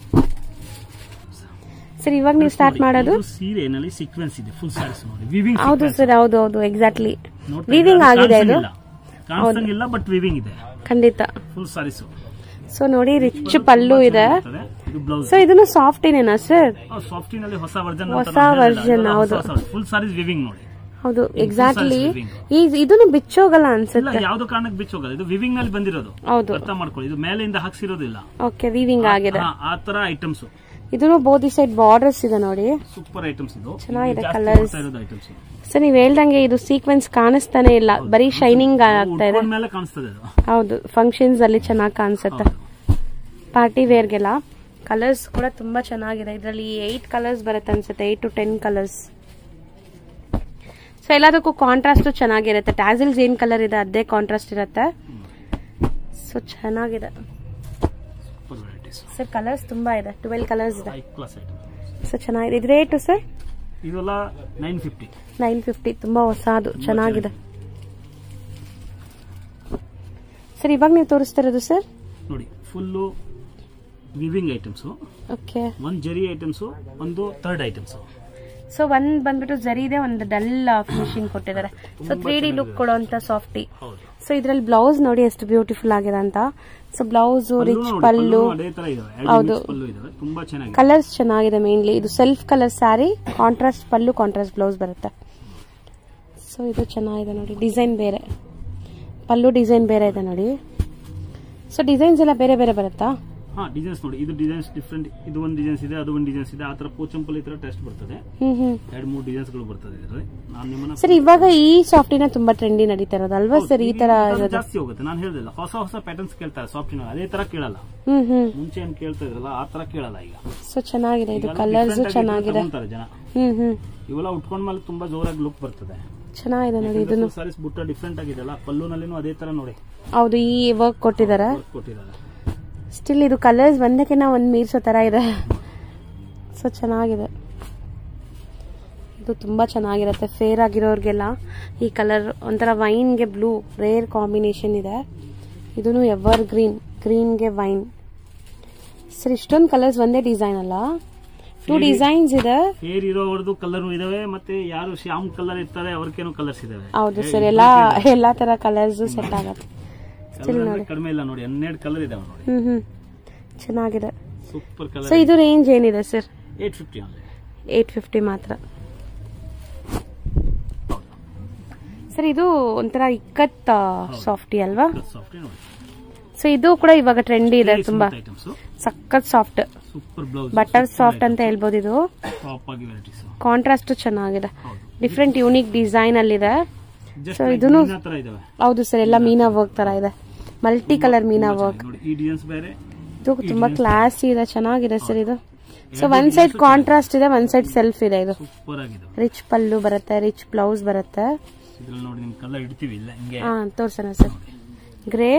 ಸರ್ ಇವಾಗ ನೀವು ಸ್ಟಾರ್ಟ್ ಮಾಡೋದು ಇದು ಸೀರೆನಲ್ಲಿ ಸೀಕ್ವೆನ್ಸ್ ಇದೆ ಫುಲ್ ಸಾರೀಸ್ ನೋಡಿ ವಿವಿಂಗ್ ಹೌದು ಸರ್ ಹೌದು ಹೌದು ಎಕ್ಸಾಕ್ಟ್ಲಿ ವಿವಿಂಗ್ ಆಗಿದೆ ಇದು ಕಾಣಿಸಂಗಿಲ್ಲ ಬಟ್ ವಿವಿಂಗ್ ಇದೆ ಖಂಡಿತ ಫುಲ್ ಸಾರೀಸ್ ಸೊ ನೋಡಿ ರಿಚ್ ಪಲ್ಲು ಇದೆ ಇದು ಬ್ಲೌಸ್ ಸೊ ಇದನ್ನು ಸಾಫ್ಟ್ ಏನೇನಾ ಸರ್ ಸಾಫ್ಟಿನಲ್ಲಿ ಹೊಸ ವರ್ಜನ್ ಹೊಸ version, ಹೌದು. ಫುಲ್ ಸಾರೀಸ್ ವಿವಿಂಗ್ ನೋಡಿ ಹೌದು ಎಕ್ಸಾಕ್ಟ್ಲಿ weaving. ಈ ಇದನ್ನು ಬಿಚ್ಚೋಗಲ್ಲ ಇಲ್ಲ ಅನ್ಸುತ್ತೆ ಯಾವ್ದು ಕಾರಣಕ್ಕೆ ಬಿಚ್ಚೋಗಲ್ಲ ಇದು ವಿವಿಂಗ್ ನಲ್ಲಿ ಬಂದಿರೋದು ಹೌದು ಅರ್ಥ ಮಾಡ್ಕೊಳ್ಳಿ ಇದು ಮೇಲೆಯಿಂದ ಹಾಕ್ಸಿರೋದಿಲ್ಲ ಓಕೆ ವಿವಿಂಗ್ ಆಗಿದೆ ಹಾ, ಆ ತರ ಐಟಮ್ಸ್ ಇದನ್ನು ಬೋದಿ ಸೈಡ್ ಬಾರ್ಡರ್ಸ್ ಇದೆ ನೋಡಿ ಸೂಪರ್ ಐಟಮ್ಸ್ ಇದು ಚೆನ್ನಾಗಿದೆ ಜಾಸ್ತಿ colours. ಬರ್ತಾ ಇರೋದು ಐಟಮ್ಸ್ ಸರ್ ನೀವ್ ಹೇಳ್ದಂಗೆ ಇದು ಸೀಕ್ವೆನ್ಸ್ ಕಾಣಿಸ್ತಾನೆ ಇಲ್ಲ ಬರೀ ಶೈನಿಂಗ್ ಆಗ್ತಾ ಇದೆ ಮೇಲೆ ಕಾಣಿಸ್ತದೆ ಅದು ಹೌದು ಫಂಕ್ಷನ್ಸ್ ಅಲ್ಲಿ ಚೆನ್ನಾಗಿ ಕಾಣಿಸುತ್ತೆ ಪಾರ್ಟಿ ವೇರ್ಗೆಲ್ಲ ಕಲರ್ಸ್ ಕೂಡ ತುಂಬಾ ಚೆನ್ನಾಗಿದೆ ಇದರಲ್ಲಿ ಏಟ್ ಕಲರ್ಸ್ ಬರುತ್ತೆ ಅನ್ಸುತ್ತೆ eight to ten colours so ಎಲ್ಲದಕ್ಕೂ ಕಾಂಟ್ರಾಸ್ಟ್ ಚೆನ್ನಾಗಿರುತ್ತೆ ಟ್ಯಾಸಲ್ಸ್ ಏನ್ ಕಲರ್ ಇದೆ ಅದೇ ಕಾಂಟ್ರಾಸ್ಟ್ ಇರುತ್ತೆ ಸೊ ಚೆನ್ನಾಗಿದೆ ಸೂಪರ್ ವೆರೈಟೀಸ್ ಸರ್ ಕಲರ್ಸ್ ತುಂಬಾ ಇದೆ ಟ್ವೆಲ್ ಕಲರ್ಸ್ ಇದೆ ಹೈ ಕ್ಲಾಸ್ ಐಟಮ್ ಸೊ ಚೆನ್ನಾಗಿದೆ ಇದು ರೇಟು ಸರ್ ಇದೆಲ್ಲ ನೈನ್ ಫಿಫ್ಟಿ ನೈನ್ ಫಿಫ್ಟಿ ತುಂಬಾ ಹೊಸದು ಚೆನ್ನಾಗಿದೆ ಸರ್ ಇವಾಗ ನೀವು ತೋರಿಸ್ತಾ ಇರೋದು ಸರ್ ನೋಡಿ ಫುಲ್ಲು ವಿವಿಂಗ್ ಐಟಮ್ಸ್ ಓಕೆ ಒಂದ್ ಜರಿ ಐಟಮ್ಸ್ ಒಂದು ಥರ್ಡ್ ಐಟಮ್ಸ್ ಸೊ ಒಂದ್ ಬಂದ್ಬಿಟ್ಟು ಜರಿ ಇದೆ ಒಂದು ಡಲ್ ಫಿನಿಶಿಂಗ್ ಕೊಟ್ಟಿದ್ದಾರೆ ಸೊ ತ್ರೀ ಡಿ ಲುಕ್ ಕೊಡುವಂತ ಸಾಫ್ಟಿ ಹೌದು ಸೊ ಇದ್ರಲ್ಲಿ ಬ್ಲೌಸ್ ನೋಡಿ ಎಷ್ಟು ಬ್ಯೂಟಿಫುಲ್ ಆಗಿದೆ ಅಂತ ಸೊ ಬ್ಲೌಸ್ ಪಲ್ಲು ರಿಚ್ ನೋಡಿ, ಪಲ್ಲು ಪಲ್ಲು ಅದೇ ತರ ಇದಾವೆ ಎರಡು ಹೌದು. mix ಪಲ್ಲು ಇದಾವೆ ತುಂಬಾ ಚೆನ್ನಾಗಿದೆ ಕಲರ್ಸ್ ಚೆನ್ನಾಗಿದೆ ಮೇನ್ಲಿ ಇದು self colour sari contrast pallu contrast blouse ಬರುತ್ತೆ ಸೊ ಇದು ಚೆನ್ನಾಗಿದೆ ನೋಡಿ ಡಿಸೈನ್ ಬೇರೆ ಪಲ್ಲು ಡಿಸೈನ್ ಬೇರೆ ಇದೆ ನೋಡಿ ಸೊ ಡಿಸೈನ್ಸ್ ಎಲ್ಲ ಬೇರೆ ಬೇರೆ ಬರುತ್ತಾ ಹಾ ಡಿಸೈನ್ಸ್ ನೋಡಿ ಇದು ಡಿಸೈನ್ಸ್ ಡಿಫ್ರೆಂಟ್ ಇದು ಒಂದು ಡಿಸೈನ್ಸ್ ಇದೆ ಅದು ಒಂದು ಡಿಸೈನ್ಸ್ ಇದೆ ಆ ತರ ಪೋಚಂಪಲ್ ಈ ತರ ಟೆಸ್ಟ್ ಬರ್ತದೆ ಹ್ಮ್ ಹ್ಮ್ ಎರಡು ಮೂರು ಡಿಸೈನ್ಸ್ ಗಳು ಬರ್ತದೆ ಇದರಲ್ಲಿ ನಾನು ನಿಮ್ಮನ್ನ ಸರ್ ಇವಾಗ ಈ ಸಾಫ್ಟಿನ ತುಂಬಾ ಟ್ರೆಂಡಿ ನಡೀತಾ ಇರೋದು ಅಲ್ವಾ ಸರ್ ಈ ತರ ಇದು ಇರೋದು ಜಾಸ್ತಿ ಹೋಗುತ್ತೆ ನಾನು ಹೇಳ್ದಿಲ್ಲ ಹೊಸ ಹೊಸ ಪ್ಯಾಟರ್ನ್ಸ್ ಕೇಳ್ತಾರೆ ಸಾಫ್ಟಿನ ಅದೇ ತರ ಕೇಳಲ್ಲ ಹ್ಮ್ ಹ್ಮ್ ಮುಂಚೆ ಏನ್ ಕೇಳ್ತಾ ಇದ್ರಲ್ಲ ಆ ತರ ಕೇಳಲ್ಲ ಈಗ ಸೊ ಚೆನ್ನಾಗಿದೆ ಇದು ಈಗ ಕಲರ್ಸ್ different ಆಗಿ ಚೆನ್ನಾಗಿದೆ ತಗೊಂತಾರೆ ಜನ ಹ್ಮ್ ಹ್ಮ್ ಇವೆಲ್ಲ ಉಟ್ಕೊಂಡ್ ಮೇಲೆ ತುಂಬಾ ಜೋರಾಗಿ ಲುಕ್ ಬರ್ತದೆ ಚೆನ್ನಾಗಿದೆ ನೋಡಿ ಇದನ್ನು ಸಾರೀಸ್ ಬುಟ್ಟ ಡಿಫ್ರೆಂಟ್ ಆಗಿದೆಲ್ಲ ಪಲ್ಲುನಲ್ಲಿನೂ ಅದೇ ತರ ನೋಡಿ ಹೌದು ಈ ವರ್ಕ್ ಕೊಟ್ಟಿದ್ದಾರೆ work ಕೊಟ್ಟಿದ್ದಾರೆ ಸ್ಟಿಲ್ ಇದು ಕಲರ್ಸ್ ಒಂದಕ್ಕಿಂತ ಒಂದ್ ಮೀರ್ಸೋ ತರ ಇದೆ ಸೊ ಚೆನ್ನಾಗಿದೆ ಇದು ತುಂಬಾ ಚೆನ್ನಾಗಿರುತ್ತೆ ಫೇರ್ ಆಗಿರೋರ್ಗೆಲ್ಲ ಈ ಕಲರ್ ಒಂಥರ ವೈನ್ಗೆ ಬ್ಲೂ ರೇರ್ ಕಾಂಬಿನೇಷನ್ ಇದೆ ಇದೂ ಎವರ್ ಗ್ರೀನ್ ಗ್ರೀನ್ಗೆ ವೈನ್ ಸರ್ ಇಷ್ಟೊಂದು ಕಲರ್ಸ್ ಒಂದೇ ಡಿಸೈನ್ ಅಲ್ಲ ಟೂ ಡಿಸೈನ್ಸ್ ಇದೆ ಹೇರ್ ಇರೋವರ್ದು ಕಲರ್ ಇದಾವೆ ಮತ್ತೆ ಯಾರು ಶ್ಯಾಮ್ ಕಲರ್ ಇರ್ತಾರೆ ಅವ್ರಿಗೇನು ಕಲರ್ಸ್ ಇದಾವೆ ಹೌದು ಸರ್ ಎಲ್ಲಾ ಎಲ್ಲಾ ತರ ಕಲರ್ಸ್ ಸೆಟ್ ಆಗತ್ತೆ Colour ಅಂದ್ರೆ ಕಡಿಮೆ ಇಲ್ಲ ನೋಡಿ ಹನ್ನೆರಡು ಕಲರ್ ಇದಾವೆ ನೋಡಿ ಹ್ಮ್ ಹ್ಮ್ ಚೆನ್ನಾಗಿದೆ ಸೂಪರ್ ಸೊ ಕಲರ್ ಇದು ರೇಂಜ್ ಏನಿದೆ ಸರ್ ಏಟ್ ಫಿಫ್ಟಿ ಅಂದ್ರೆ ಏಟ್ ಫಿಫ್ಟಿ ಮಾತ್ರ ಸರ್ ಇದು ಒಂಥರ ಇಕ್ಕತ್ ಸಾಫ್ಟಿ ಅಲ್ವಾ ಸಾಫ್ಟ್ ನೋಡಿ ಸೊ ಇದು ಕೂಡ ಇವಾಗ ಟ್ರೆಂಡಿ ಇದೆ ತುಂಬಾ ಐಟಮ್ಸ್ ಸಖತ್ soft super blouse butter soft ಅಂತ ಹೇಳ್ಬೋದು ಇದು ಟಾಪ್ ಆಗಿ ವೆರೈಟೀಸ್ ಕಾಂಟ್ರಾಸ್ಟ್ ಚೆನ್ನಾಗಿದೆ ಹೌದು ಡಿಫ್ರೆಂಟ್ ಯೂನಿಕ್ ಡಿಸೈನ್ ಅಲ್ಲಿ ಇದೆ ಜಸ್ಟ್ So ಇದೂನು- ತರ ಇದಾವೆ ಹೌದು ಸರ್ ಎಲ್ಲ ಮೀನಾ ವರ್ಕ್ ತರ ಇದೆ ಮಲ್ಟಿ ಕಲರ್ ಮೀನಾ ವರ್ಕ್ ನೋಡಿ ಈ ಡಿಸೈನ್ಸ್ ಬೇರೆ ಇದು ತುಂಬಾ ಕ್ಲಾಸಿ ಇದೆ ಚೆನ್ನಾಗಿದೆ ಸರ್ ಇದು ಸೊ ಒಂದ್ ಸೈಡ್ ಕಾಂಟ್ರಾಸ್ಟ್ ಇದೆ ಒಂದ್ ಸೈಡ್ ಸೆಲ್ಫ್ ಇದೆ ಇದು ಸೂಪರ್ ಆಗಿದಾವೆ ರಿಚ್ ಪಲ್ಲು ಬರುತ್ತೆ ರಿಚ್ ಬ್ಲೌಸ್ ಬರುತ್ತೆ ಇದ್ರಲ್ಲಿ ನೋಡಿ ನಿಮ್ ಕಲರ್ ಇಡ್ತೀವಿ ಇಲ್ಲ ಹಿಂಗೆ ಹಾ ತೋರ್ಸೋಣ ಸರ್ ಗ್ರೇ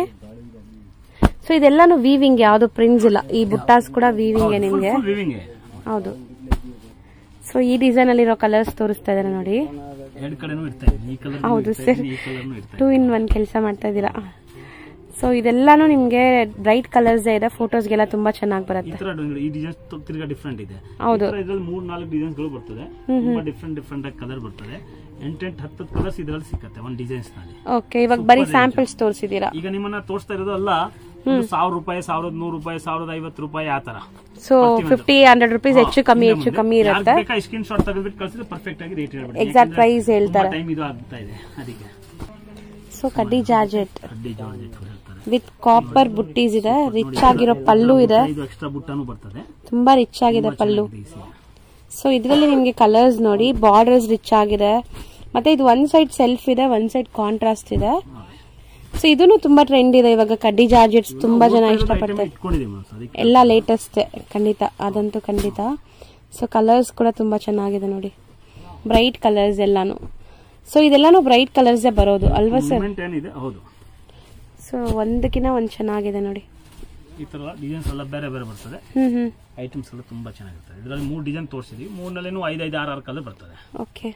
ಸೊ ಇದೆಲ್ಲಾನು ವೀವಿಂಗ್ ಯಾವ್ದು ಪ್ರಿಂಟ್ಸ್ ಇಲ್ಲ ಈ ಬುಟ್ಟಾಸ್ ಕೂಡ ವೀವಿಂಗ್ ನಿಮ್ಗೆ ವಿವಿಂಗ್ ಹೌದು ಸೊ ಈ ಡಿಸೈನ್ ಅಲ್ಲಿರೋ ಕಲರ್ಸ್ ತೋರಿಸ್ತಾ ಇದಾರೆ ನೋಡಿ ಎರಡು ಕಡೆನೂ ಇರ್ತಾ ಇದೆ ಈ ಕಲರ್ ಹೌದು ಇರ್ತಾ sir. ಇದೆ ಈ ಕಲರ್ನು ಇರ್ತಾ ಟೂ ಇನ್ ಒನ್ ಕೆಲಸ ಮಾಡ್ತಾ ಇದ್ದೀರಾ ಸೊ ಇದೆಲ್ಲಾನು ನಿಮ್ಗೆ ಬ್ರೈಟ್ ಕಲರ್ಸ್ ಇದೆ ಫೋಟೋಸ್ಗೆಲ್ಲ ತುಂಬಾ ಚೆನ್ನಾಗಿ ಈ ಬರುತ್ತೆ ತರ ಈ ಡಿಸೈನ್ಸ್ ತಿರ್ಗಾ ಡಿಫ್ರೆಂಟ್ ಇದೆ ಹೌದು. ಇದ್ರಲ್ಲಿ ಮೂರ್ ನಾಲ್ಕು ಡಿಸೈನ್ಸ್ ಗಳು ಬರ್ತದೆ ತುಂಬಾ ಡಿಫ್ರೆಂಟ್ ಡಿಫ್ರೆಂಟ್ ಆಗಿ ಕಲರ್ ಬರ್ತದೆ ಎಂಟೆಂಟ್ ಹತ್ತು ಕಲರ್ಸ್ ಇದ್ರಲ್ಲಿ ಸಿಕ್ಕತ್ತೆ ಒಂದ್ ಡಿಸೈನ್ಸ್ ನಲ್ಲಿ ಓಕೆ ಇವಾಗ ಬರೀ ಸ್ಯಾಂಪಲ್ಸ್ ತೋರಿಸಿದೀರಾ ಈಗ ನಿಮ್ಮನ್ನ ತೋರಿಸ್ತಾ ಇರೋದು ಅಲ್ಲ ಒಂದು ಸಾವಿರ ರೂಪಾಯಿ ಸಾವಿರದ ನೂರು ರೂಪಾಯಿ ಸಾವಿರದ ಐವತ್ತು ರೂಪಾಯಿ ಆ ತರ ಸೊ ಫಿಫ್ಟಿ ಹಂಡ್ರೆಡ್ ರುಪೀಸ್ ಹೆಚ್ಚು ಕಮ್ಮಿ ಹೆಚ್ಚು ಕಮ್ಮಿ ಇರುತ್ತೆ ಬೇಕಾ ಸ್ಕ್ರೀನ್ ಶಾಟ್ ತೆಗೆದ್ಬಿಟ್ಟು ಕಳ್ಸಿದ್ರೆ ಪರ್ಫೆಕ್ಟ್ ಆಗಿ ರೇಟ್ ಹೇಳ್ಬಿಡಿ ಎಕ್ಸಾಕ್ಟ್ ಪ್ರೈಸ್ ಹೇಳ್ತಾರೆ ಟೈಮ್ ಇದು ಆಗ್ತಾ ಇದೆ ಅದಕ್ಕೆ ಸೊ ಕಡ್ಡಿ ಜಾರ್ಜೆಟ್ ಅಡ್ಡಿ ಜಾರ್ಜೆಟ್ ಹೇಳ್ತಾರೆ ವಿತ್ ಕಾಪರ್ ಬುಟ್ಟೀಸ್ ಇದೆ ರಿಚ್ ಆಗಿರೋ ಪಲ್ಲು ಇದೆ ಇದು ಎಕ್ಸ್ಟ್ರಾ ಬುಟ್ಟಾನು ಬರ್ತದೆ ತುಂಬಾ ರಿಚ್ ಆಗಿದೆ ಪಲ್ಲು ಚೆನ್ನಾಗಿದೆ ಈ ಸೀರೆ. ಸೊ ಇದರಲ್ಲಿ ನಿಮ್ಗೆ ಕಲರ್ಸ್ ನೋಡಿ ಬಾರ್ಡರ್ಸ್ ರಿಚ್ ಆಗಿದೆ ಮತ್ತೆ ಇದು ಒಂದ್ ಸೈಡ್ ಸೆಲ್ಫ್ ಇದೆ ಒಂದ್ ಸೈಡ್ ಕಾಂಟ್ರಾಸ್ಟ್ ಇದೆ ಸೊ ಇದನ್ನು ತುಂಬಾ ಟ್ರೆಂಡ್ ಇದೆ ಇವಾಗ ಕಡ್ಡಿ ಜಾರ್ಜೆಟ್ಸ್ ತುಂಬಾ ಜನ ಇtem ಇಷ್ಟಪಡ್ತಾರೆ ಇಟ್ಕೊಂಡಿದೀವಿ ನಾವು ಅದಕ್ಕೆ ಎಲ್ಲ ಲೇಟೆಸ್ಟ್ ಖಂಡಿತ ಅದಂತೂ ಖಂಡಿತ ಸೊ ಕಲರ್ಸ್ ಕೂಡ ತುಂಬಾ ಚೆನ್ನಾಗಿದೆ ನೋಡಿ ಬ್ರೈಟ್ ಕಲರ್ಸ್ ಎಲ್ಲಾನು ಸೊ ಇದೆಲ್ಲಾನು ಬ್ರೈಟ್ ಕಲರ್ಸ್ ಬರೋದು ಅಲ್ವಾ ಸರ್ ಮೂಮೆಂಟ್ ಏನಿದೆ ಹೌದು ಸೊ ಒಂದಕ್ಕಿಂತ ಒಂದ್ ಚೆನ್ನಾಗಿದೆ ನೋಡಿ ಈ ತರ ಡಿಸೈನ್ಸ್ ಎಲ್ಲ ಬೇರೆ ಬೇರೆ ಬರ್ತದೆ ಹ್ಮ್ ಹ್ಮ್ ಐಟಮ್ಸ್ ಎಲ್ಲ ತುಂಬಾ ಚೆನ್ನಾಗಿರ್ತದೆ ಇದರಲ್ಲಿ ಮೂರು ಡಿಸೈನ್ ತೋರಿಸಿದೀವಿ ಮೂರ್ನಲ್ಲೇನು ಐದು ಐದು ಆರು ಆರು ಕಲರ್ ಬರ್ತದೆ ಓಕೆ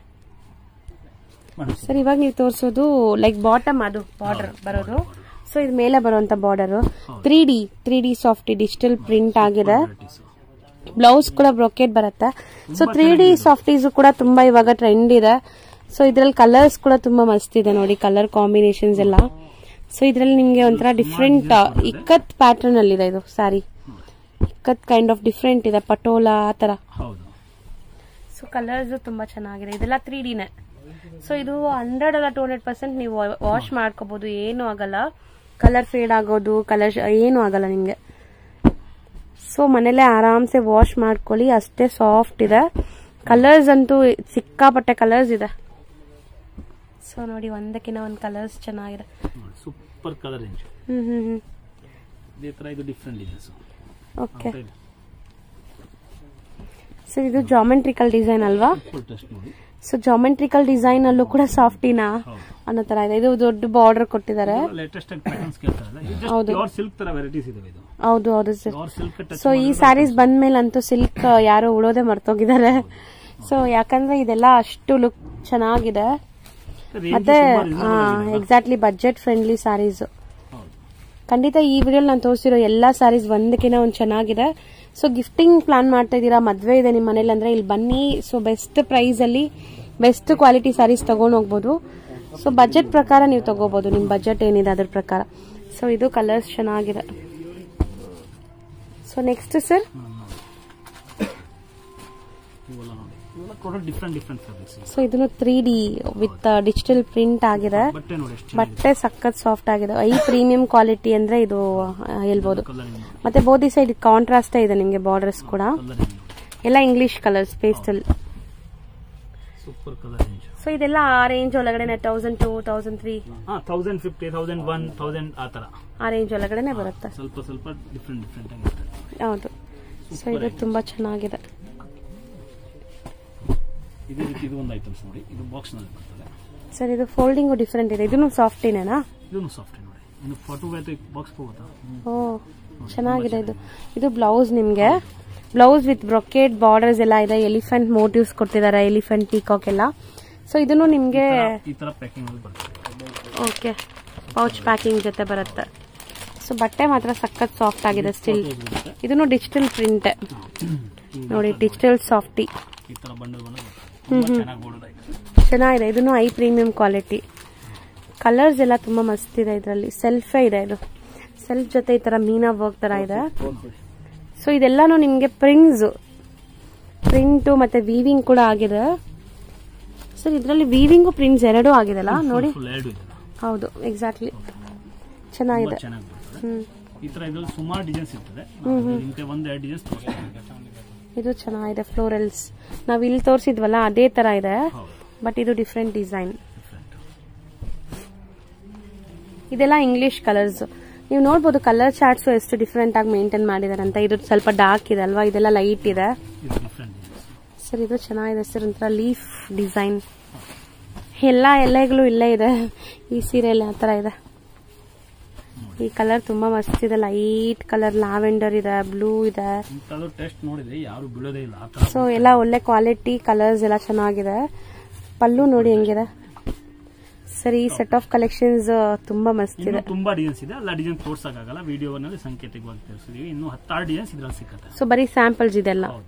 ಮೇಡಮ್ ಸರ್ ಇವಾಗ ನೀವು ತೋರಿಸೋದು ಲೈಕ್ ಬಾಟಮ್ ಅದು ಬಾರ್ಡರ್ ಬರೋದು ಸೊ ಇದು ಮೇಲೆ ಬರುವಂತ border three D three D soft digital print ಆಗಿದೆ ಬ್ಲೌಸ್ ಕೂಡ ಬ್ರೊಕೆಟ್ ಬರುತ್ತೆ ಸೊ ತ್ರೀ ಡಿ ಸಾಫ್ಟೀಸ್ ಕೂಡ ತುಂಬಾ ಇವಾಗ ಟ್ರೆಂಡ್ ಇದೆ ಸೊ ಇದ್ರಲ್ಲಿ ಕಲರ್ಸ್ ಕೂಡ ತುಂಬಾ ಮಸ್ತ್ ಇದೆ ನೋಡಿ ಕಲರ್ ಕಾಂಬಿನೇಷನ್ಸ್ ಎಲ್ಲ ಸೊ ಇದ್ರಲ್ಲಿ ನಿಮ್ಗೆ ಒಂಥರ ಡಿಫ್ರೆಂಟ್ ಇಕ್ಕತ್ ಪ್ಯಾಟರ್ನ್ ಅಲ್ಲಿ ಇದೆ ಇದು sari ikat kind of different ಇದೆ ಪಟೋಲಾ ಆ ತರ ಹೌದು ಸೊ ಕಲರ್ಸ್ ತುಂಬಾ ಚೆನ್ನಾಗಿದೆ ಇದೆಲ್ಲ ತ್ರೀ ಡಿನೇ ಸೊ ಇದು ಹಂಡ್ರೆಡ್ ಅಲ್ಲ ಟೂ ಹಂಡ್ರೆಡ್ ಪರ್ಸೆಂಟ್ ನೀವು ವಾಶ್ ಮಾಡ್ಕೋಬಹುದು ಏನು ಆಗಲ್ಲ ಕಲರ್ ಫೇಡ್ ಆಗೋದು ಕಲರ್ ಏನು ಆಗಲ್ಲ ನಿಮ್ಗೆ ಸೊ ಮನೇಲೆ ಆರಾಮ್ಸೆ ವಾಶ್ ಮಾಡ್ಕೊಳ್ಳಿ ಅಷ್ಟೇ ಸಾಫ್ಟ್ ಇದೆ ಕಲರ್ಸ್ ಅಂತೂ ಸಿಕ್ಕಾಪಟ್ಟೆ ಕಲರ್ಸ್ ಇದೆ ಸೊ ನೋಡಿ ಒಂದಕ್ಕಿಂತ ಒಂದು ಕಲರ್ಸ್ ಚೆನ್ನಾಗಿದೆ ಸೂಪರ್ ಕಲರ್ ರೇಂಜ್ ಹ್ಮ್ ಹ್ಮ್ ಹ್ಮ್ ಇದೇ ತರ ಇದು ಡಿಫ್ರೆಂಟ್ ಇದೆ ಓಕೆ ಸೊ ಇದು ಜಾಮೆಂಟ್ರಿಕಲ್ ಡಿಸೈನ್ ಅಲ್ವಾ ಫುಲ್ ಟೆಸ್ಟ್ ನೋಡಿ ಸೊ ಜಾಮೆಂಟ್ರಿಕಲ್ ಡಿಸೈನ್ ಅಲ್ಲೂ ಕೂಡ ಸಾಫ್ಟಿನಾ ಹೌದು ಅನ್ನೋ ತರ ಇದೆ ಇದು ದೊಡ್ಡ ಬಾರ್ಡರ್ ಕೊಟ್ಟಿದ್ದಾರೆ ಲೇಟೆಸ್ಟ್ ಆಗಿ ಪ್ಯಾಟರ್ನ್ಸ್ ಕೇಳ್ತಾರಲ್ಲ ಇದು ಹೌದು. ಪ್ಯೂರ್ ಸಿಲ್ಕ್ ತರ ವೆರೈಟೀಸ್ ಇದಾವೆ ಇದು ಹೌದು ಹೌದು sir pure silk touch so ಈ ಸ್ಯಾರೀಸ್ ಬಂದ್ಮೇಲೆ ಅಂತೂ ಸಿಲ್ಕ್ ಯಾರು ಉಳೋದೆ ಮರ್ತೋಗಿದ್ದಾರೆ ಸೊ ಯಾಕಂದ್ರೆ ಇದೆಲ್ಲ ಅಷ್ಟು ಲುಕ್ ಚೆನ್ನಾಗಿದೆ ಮತ್ತೆ ಎಕ್ಸಾಕ್ಟ್ಲಿ ಬಜೆಟ್ ಫ್ರೆಂಡ್ಲಿ ಸ್ಯಾರೀಸ್ ಹೌದು ಖಂಡಿತ ಈ ವಿಡಿಯೋಲಿ ನಾನು ತೋರಿಸಿರೋ ಎಲ್ಲಾ ಸ್ಯಾರೀಸ್ ಒಂದಕ್ಕಿಂತ ಒಂದು ಚೆನ್ನಾಗಿದೆ ಸೊ ಗಿಫ್ಟಿಂಗ್ ಪ್ಲಾನ್ ಮಾಡ್ತಾ ಇದ್ದೀರಾ ಮದ್ವೆ ಇದೆ ನಿಮ್ಮ ಮನೇಲಿ ಅಂದ್ರೆ ಇಲ್ಲಿ ಬನ್ನಿ ಸೊ ಬೆಸ್ಟ್ ಪ್ರೈಸ್ ಅಲ್ಲಿ ಬೆಸ್ಟ್ ಕ್ವಾಲಿಟಿ ಸ್ಯಾರೀಸ್ ತಗೊಂಡ್ ಹೋಗ್ಬೋದು ಸೊ ಬಜೆಟ್ ಪ್ರಕಾರ ನೀವು ತಗೋಬಹುದು ನಿಮ್ ಬಜೆಟ್ ಏನಿದೆ ಅದ್ರ ಪ್ರಕಾರ ಸೊ ಇದು ಕಲರ್ಸ್ ಚೆನ್ನಾಗಿದೆ ಸೊ ನೆಕ್ಸ್ಟ್ ಸರ್ ಇವೆಲ್ಲ ನೋಡಿ ಇವೆಲ್ಲ total different different fabrics so ಇದನ್ನು three D with digital print ಆಗಿದೆ ಬಟ್ಟೆ ನೋಡಿ ಎಷ್ಟು ಬಟ್ಟೆ ಸಖತ್ ಸಾಫ್ಟ್ ಆಗಿದೆ ಐ ಪ್ರೀಮಿಯಂ ಕ್ವಾಲಿಟಿ ಅಂದ್ರೆ ಇದು ಆ, ಹೇಳ್ಬೋದು ಕಲರ್ ನೋಡಿ ಮತ್ತೆ ಬೋದಿ ಸೈಡ್ ಕಾಂಟ್ರಾಸ್ಟೇ ಇದೆ ನಿಮಗೆ ಬಾರ್ಡರ್ಸ್ ಕೂಡ ಕಲರ್ ನೋಡಿ ಎಲ್ಲ English colours pastel super colour range so ಇದೆಲ್ಲ ಆ ರೇಂಜ್ ಒಳಗಡೆ ತೌಸಂಡ್ ಟೂ ತೌಸಂಡ್ ತ್ರೀ ಹಾ thousand fifty thousand one thousand ಆ ತರ ಆ ರೇಂಜ್ ಒಳಗಡೆನೆ ಬರುತ್ತೆ ಸ್ವಲ್ಪ ಸ್ವಲ್ಪ ಡಿಫ್ರೆಂಟ್ ಡಿಫ್ರೆಂಟ್ ಆಗಿರುತ್ತೆ ಹೌದು ಸೊ ಇದು ತುಂಬಾ ಚೆನ್ನಾಗಿದೆ ಇದೇ ರೀತಿ ಇದು ಒಂದು ಐಟಮ್ಸ್ ನೋಡಿ ಇದು ಬಾಕ್ಸ್ ನಲ್ಲಿ ಬರ್ತದೆ ಸರ್ ಇದು ಫೋಲ್ಡಿಂಗು ಡಿಫ್ರೆಂಟ್ ಇದೆ ಇದನ್ನು ಸಾಫ್ಟಿನೇನಾ ಇದನ್ನು ಸಾಫ್ಟ್ ನೋಡಿ ಇನ್ನು ಫೋಟೋ ಆಯ್ತು ಬಾಕ್ಸ್ ಹೋಗುತ್ತಾ ಓ ಚೆನ್ನಾಗಿದೆ ಇದು ಇದು ಬ್ಲೌಸ್ ನಿಮ್ಗೆ ಬ್ಲೌಸ್ ವಿತ್ ಬ್ರೊಕೇಡ್ ಬಾರ್ಡರ್ಸ್ ಎಲ್ಲ ಇದೆ ಎಲಿಫೆಂಟ್ ಮೋಟಿವ್ಸ್ ಕೊಟ್ಟಿದ್ದಾರೆ ಎಲಿಫೆಂಟ್ ಪೀಕಾಕ್ ಎಲ್ಲ ಸೊ ಇದನ್ನು ನಿಮ್ಗೆ ಈ ತರ ಪ್ಯಾಕಿಂಗ್ ಅಲ್ಲಿ ಬರ್ತದೆ ಓಕೆ ಪೌಚ್ ಪ್ಯಾಕಿಂಗ್ ಜೊತೆ ಬರುತ್ತೆ ಸೊ ಬಟ್ಟೆ ಮಾತ್ರ ಸಖತ್ ಸಾಫ್ಟ್ ಆಗಿದೆ ಸ್ಟಿಲ್ ಬರುತ್ತೆ ಇದನ್ನು ಡಿಜಿಟಲ್ ಪ್ರಿಂಟ್ ನೋಡಿ ಡಿಜಿಟಲ್ ಸಾಫ್ಟಿ ಈ ತರ ಬಂಡಲ್ ಬಂಡಲ್ ಬರ್ತದೆ ತುಂಬಾ ಚೆನ್ನಾಗಿ ಓಡೋದು ಐಟಮ್ ಚೆನ್ನಾಗಿದೆ ಇದನ್ನು ಐ ಪ್ರೀಮಿಯಂ ಕ್ವಾಲಿಟಿ ಕಲರ್ಸ್ ಎಲ್ಲ ತುಂಬಾ ಮಸ್ತ್ ಇದೆ ಇದರಲ್ಲಿ ಸೆಲ್ಫೇ ಇದೆ ಇದು ಸೆಲ್ಫ್ ಜೊತೆ ಈ ತರ ಮೀನಾ ವರ್ಕ್ ತರ ಇದೆ ಸೊ ಇದೆಲ್ಲಾನು ನಿಮ್ಗೆ ಪ್ರಿಂಟ್ಸ್ ಪ್ರಿಂಟ್ ಮತ್ತೆ ವೀವಿಂಗ್ ಕೂಡ ಆಗಿದೆ ಸರ್ ಇದರಲ್ಲಿ ವೀವಿಂಗು ಪ್ರಿಂಟ್ಸ್ ಎರಡೂ ಆಗಿದೆಲ್ಲ ನೋಡಿ ಫುಲ್ ಎರಡು ಇದೆ ಹೌದು ಎಕ್ಸಾಕ್ಟ್ಲಿ ತುಂಬಾ ಚೆನ್ನಾಗಿದೆ ಚೆನ್ನಾಗಿ ಬರ್ತದೆ ಹ್ಮ್ ಈ ತರ ಇದ್ರಲ್ಲಿ ಸುಮಾರು ಡಿಸೈನ್ಸ್ ಇರ್ತದೆ ನಿಮ್ಗೆ ಒಂದ್ ಎರಡು ಡಿಸೈನ್ಸ್ ತೋರಿಸ್ತೀನಿ ಇದು ಚೆನ್ನಾಗಿದೆ ಫ್ಲೋರಲ್ಸ್ ನಾವ್ ಇಲ್ಲಿ ತೋರಿಸಿದ್ವಲ್ಲ ಅದೇ ತರ ಇದೆ ಹೌದು ಬಟ್ ಇದು ಡಿಫ್ರೆಂಟ್ ಡಿಸೈನ್ ಡಿಫ್ರೆಂಟ್ ಇದೆಲ್ಲ ಇಂಗ್ಲಿಷ್ ಕಲರ್ಸ್ ನೀವು ನೋಡ್ಬೋದು ಕಲರ್ ಚಾರ್ಟ್ಸ್ ಎಷ್ಟು ಡಿಫ್ರೆಂಟ್ ಆಗಿ ಮೇಂಟೈನ್ ಮಾಡಿದಾರೆ ಅಂತ ಇದು ಸ್ವಲ್ಪ ಡಾರ್ಕ್ ಇದೆ ಅಲ್ವಾ ಇದೆಲ್ಲ ಲೈಟ್ ಇದೆ ಇದು ಡಿಫ್ರೆಂಟ್ ಡಿಸೈನ್ಸ್ ಸರ್ ಇದು ಚೆನ್ನಾಗಿದೆ ಸರ್ ಒಂಥರ ಲೀಫ್ ಡಿಸೈನ್ ಎಲ್ಲ ಎಲೆಗಳು ಇಲ್ಲೇ ಇದೆ ಈ ಸೀರೆಯಲ್ಲಿ ಆ ತರ ಇದೆ ಈ ಕಲರ್ ತುಂಬಾ ಮಸ್ತ್ ಇದೆ ಲೈಟ್ ಕಲರ್ ಲ್ಯಾವೆಂಡರ್ ಇದೆ ಬ್ಲೂ ಇದೆ ಇಂಥದ್ದು ಟೆಸ್ಟ್ ನೋಡಿದ್ರೆ ಯಾರು ಬೀಳೋದೇ ಇಲ್ಲ ಆ ತರ ಸೊ ಎಲ್ಲ ಒಳ್ಳೆ ಕ್ವಾಲಿಟಿ ಕಲರ್ಸ್ ಎಲ್ಲ ಚೆನ್ನಾಗಿದೆ ಪಲ್ಲು ನೋಡಿ ಹೆಂಗಿದೆ ಸರ್ ಈ ಸೆಟ್ ಆಫ್ ಕಲೆಕ್ಷನ್ಸ್ ತುಂಬಾ ಮಸ್ತ್ ಇನ್ನು ಇದೆ ತುಂಬಾ ಡಿಸೈನ್ಸ್ ಇದೆ ಎಲ್ಲ ಡಿಸೈನ್ ತೋರ್ಸಕ್ಕಾಗಲ್ಲ ವಿಡಿಯೋನಲ್ಲಿ ಸಂಕೇತವಾಗಿ ತೋರಿಸಿದೀವಿ ಇನ್ನು ಹತ್ತಾರು ಡಿಸೈನ್ಸ್ ಇದ್ರಲ್ಲಿ ಸಿಕ್ಕತ್ತೆ ಸೊ ಬರೀ ಸ್ಯಾಂಪಲ್ಸ್ ಇದೆಲ್ಲ ಹೌದು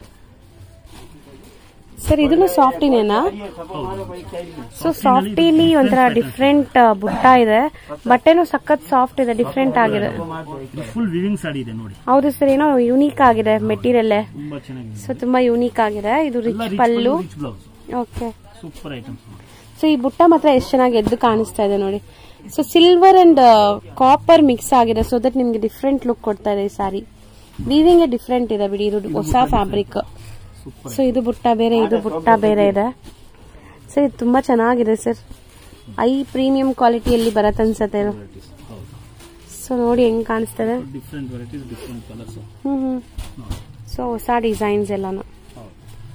ಸರ್ ಇದನ್ನು ಸಾಫ್ಟಿನೇನಾ ಸೊ ಸಾಫ್ಟಿಲಿ ಒಂಥರ ಡಿಫ್ರೆಂಟ್ ಬುಟ್ಟ ಇದೆ ಬಟ್ಟೆನೂ ಸಖತ್ ಸಾಫ್ಟ್ ಇದೆ ಡಿಫ್ರೆಂಟ್ ಆಗಿದೆ ಇದು ಫುಲ್ ವಿವಿಂಗ್ ಸಾಡಿ ಇದೆ ನೋಡಿ ಹೌದು ಸರ್ ಏನೋ ಯೂನಿಕ್ ಆಗಿದೆ ಮೆಟೀರಿಯಲ್ ತುಂಬಾ ಚೆನ್ನಾಗಿದೆ ಸೊ ತುಂಬಾ ಯೂನಿಕ್ ಆಗಿದೆ ಇದು ಎಲ್ಲ rich rich pallu rich blouse okay super items ನೋಡಿ ಸೊ ಈ ಬುಟ್ಟ ಮಾತ್ರ ಎಷ್ಟು ಚೆನ್ನಾಗಿ ಎದ್ದು ಕಾಣಿಸ್ತಾ ಇದೆ ನೋಡಿ so silver and copper mix ಆಗಿದೆ ಸೊ ದಟ್ ನಿಮ್ಗೆ ಡಿಫ್ರೆಂಟ್ ಲುಕ್ ಕೊಡ್ತಾ ಇದೆ ಈ ಸಾರಿ ವೀವಿಂಗ್ ಡಿಫ್ರೆಂಟ್ ಇದೆ ಬಿಡಿ ಇದು ಹೊಸ ಫ್ಯಾಬ್ರಿಕ್ ಸೂಪರ್ ಸೊ ಇದು ಬುಟ್ಟ ಬೇರೆ ಇದು ಬುಟ್ಟ ಬೇರೆ ಇದೆ ಸೊ ಇದು ತುಂಬಾ ಚೆನ್ನಾಗಿದೆ ಸರ್ ಐ ಪ್ರೀಮಿಯಂ ಕ್ವಾಲಿಟಿಯಲ್ಲಿ ಬರತ್ತೆ ಅನ್ಸತ್ತೆ ಇದು ವೆರೈಟೀಸ್ ಹೌದು ಸೊ ನೋಡಿ ಹೆಂಗ್ ಕಾಣಿಸ್ತದೆ ಡಿಫ್ರೆಂಟ್ ವೆರೈಟೀಸ್ ಡಿಫ್ರೆಂಟ್ ಕಲರ್ಸ್ ಹ್ಮ್ ಹ್ಮ್ ನೋಡಿ ಸೊ ಹೊಸ ಡಿಸೈನ್ಸ್ ಎಲ್ಲಾನು ಹೌದು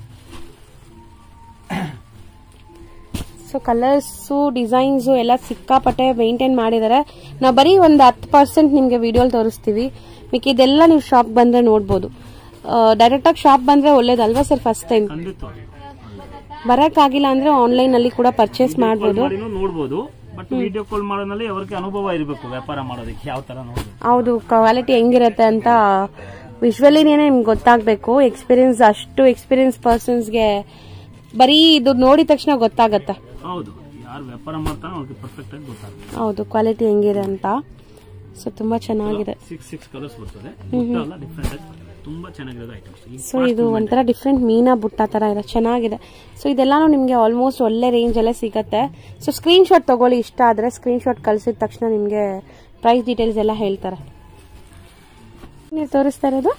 ಸೊ ಕಲರ್ಸು ಡಿಸೈನ್ಸು ಎಲ್ಲ ಸಿಕ್ಕಾಪಟ್ಟೆ ಮೇಂಟೈನ್ ಮಾಡಿದ್ದಾರೆ ನಾವು ಬರೀ ಒಂದು ಹತ್ತು ಪರ್ಸೆಂಟ್ ನಿಮಗೆ ವಿಡಿಯೋಲಿ ತೋರಿಸ್ತೀವಿ ಮಿಕ್ಕಿದೆಲ್ಲ ನೀವು ಶಾಪ್ ಬಂದ್ರೆ ನೋಡ್ಬೋದು ಡೈರೆಕ್ಟ್ ಆಗಿ ಶಾಪ್ ಬಂದ್ರೆ ಒಳ್ಳೇದಲ್ವಾ ಸರ್ ಫಸ್ಟ್ ಟೈಮ್ ಖಂಡಿತವಾಗಿ ಬರಕ್ಕಾಗಿಲ್ಲ ಅಂದ್ರೆ ಆನ್ಲೈನ್ ಅಲ್ಲಿ ಕೂಡ ಪರ್ಚೇಸ್ ಕಾಲ್ ಮಾಡ್ಬೋದು ಮಾಡಿನೂ ನೋಡ್ಬೋದು ಬಟ್ ವಿಡಿಯೋ ಕಾಲ್ ಮಾಡೋದ್ರಲ್ಲಿ ಅವ್ರಿಗೆ ಅನುಭವ ಇರಬೇಕು ವ್ಯಾಪಾರ ಮಾಡೋದಕ್ಕೆ ಯಾವ ತರ ನೋಡ್ಬೇಕು ಹೌದು ಕ್ವಾಲಿಟಿ ಹೆಂಗಿರತ್ತೆ ಅಂತ ವಿಶ್ವಲಿನೇ ನಿಮ್ಗೆ ಗೊತ್ತಾಗ್ಬೇಕು ಎಕ್ಸ್ಪೀರಿಯನ್ಸ್ ಅಷ್ಟು ಎಕ್ಸ್ಪೀರಿಯನ್ಸ್ ಪರ್ಸನ್ಸ್ಗೆ ಬರೀ ಇದು ನೋಡಿದ ತಕ್ಷಣ ಗೊತ್ತಾಗತ್ತೆ ಹೌದು ಯಾರು ವ್ಯಾಪಾರ ಮಾಡ್ತಾರೋ ಅವ್ರಿಗೆ ಪರ್ಫೆಕ್ಟ್ ಆಗಿ ಗೊತ್ತಾಗುತ್ತೆ ಹೌದು ಕ್ವಾಲಿಟಿ ಹೆಂಗಿದೆ ಅಂತ ಸೊ ತುಂಬಾ ಚೆನ್ನಾಗಿದೆ ಸಿಕ್ಸ್ ಸಿಕ್ಸ್ ಕಲರ್ಸ್ ಬರ್ತದೆ ಬುಟ್ಟ ಎಲ್ಲ ಡಿಫ್ರೆಂಟ್ ಆಗಿ ಬರ್ತದೆ ತುಂಬಾ ಚೆನ್ನಾಗಿರೋದು ಐಟಮ್ಸ್ ಸೊ ಇದು ಒಂಥರ ಡಿಫ್ರೆಂಟ್ ಮೀನಾ ಬುಟ್ಟ ತರ ಇದೆ ಚೆನ್ನಾಗಿದೆ ಸೊ ಇದೆಲ್ಲಾನು ನಿಮಗೆ ಆಲ್ಮೋಸ್ಟ್ ಒಳ್ಳೆ ರೇಂಜ್ ಅಲ್ಲೇ ಸಿಗತ್ತೆ ಸೊ ಸ್ಕ್ರೀನ್ ಶಾಟ್ ತಗೊಳ್ಳಿ ಇಷ್ಟ ಆದ್ರೆ ಸ್ಕ್ರೀನ್ ಶಾಟ್ ಕಳ್ಸಿದ ತಕ್ಷಣ ನಿಮಗೆ ಪ್ರೈಸ್ ಡೀಟೇಲ್ಸ್ ಎಲ್ಲ ಹೇಳ್ತಾರೆ ನೀವು ತೋರಿಸ್ತಾ ಇರೋದು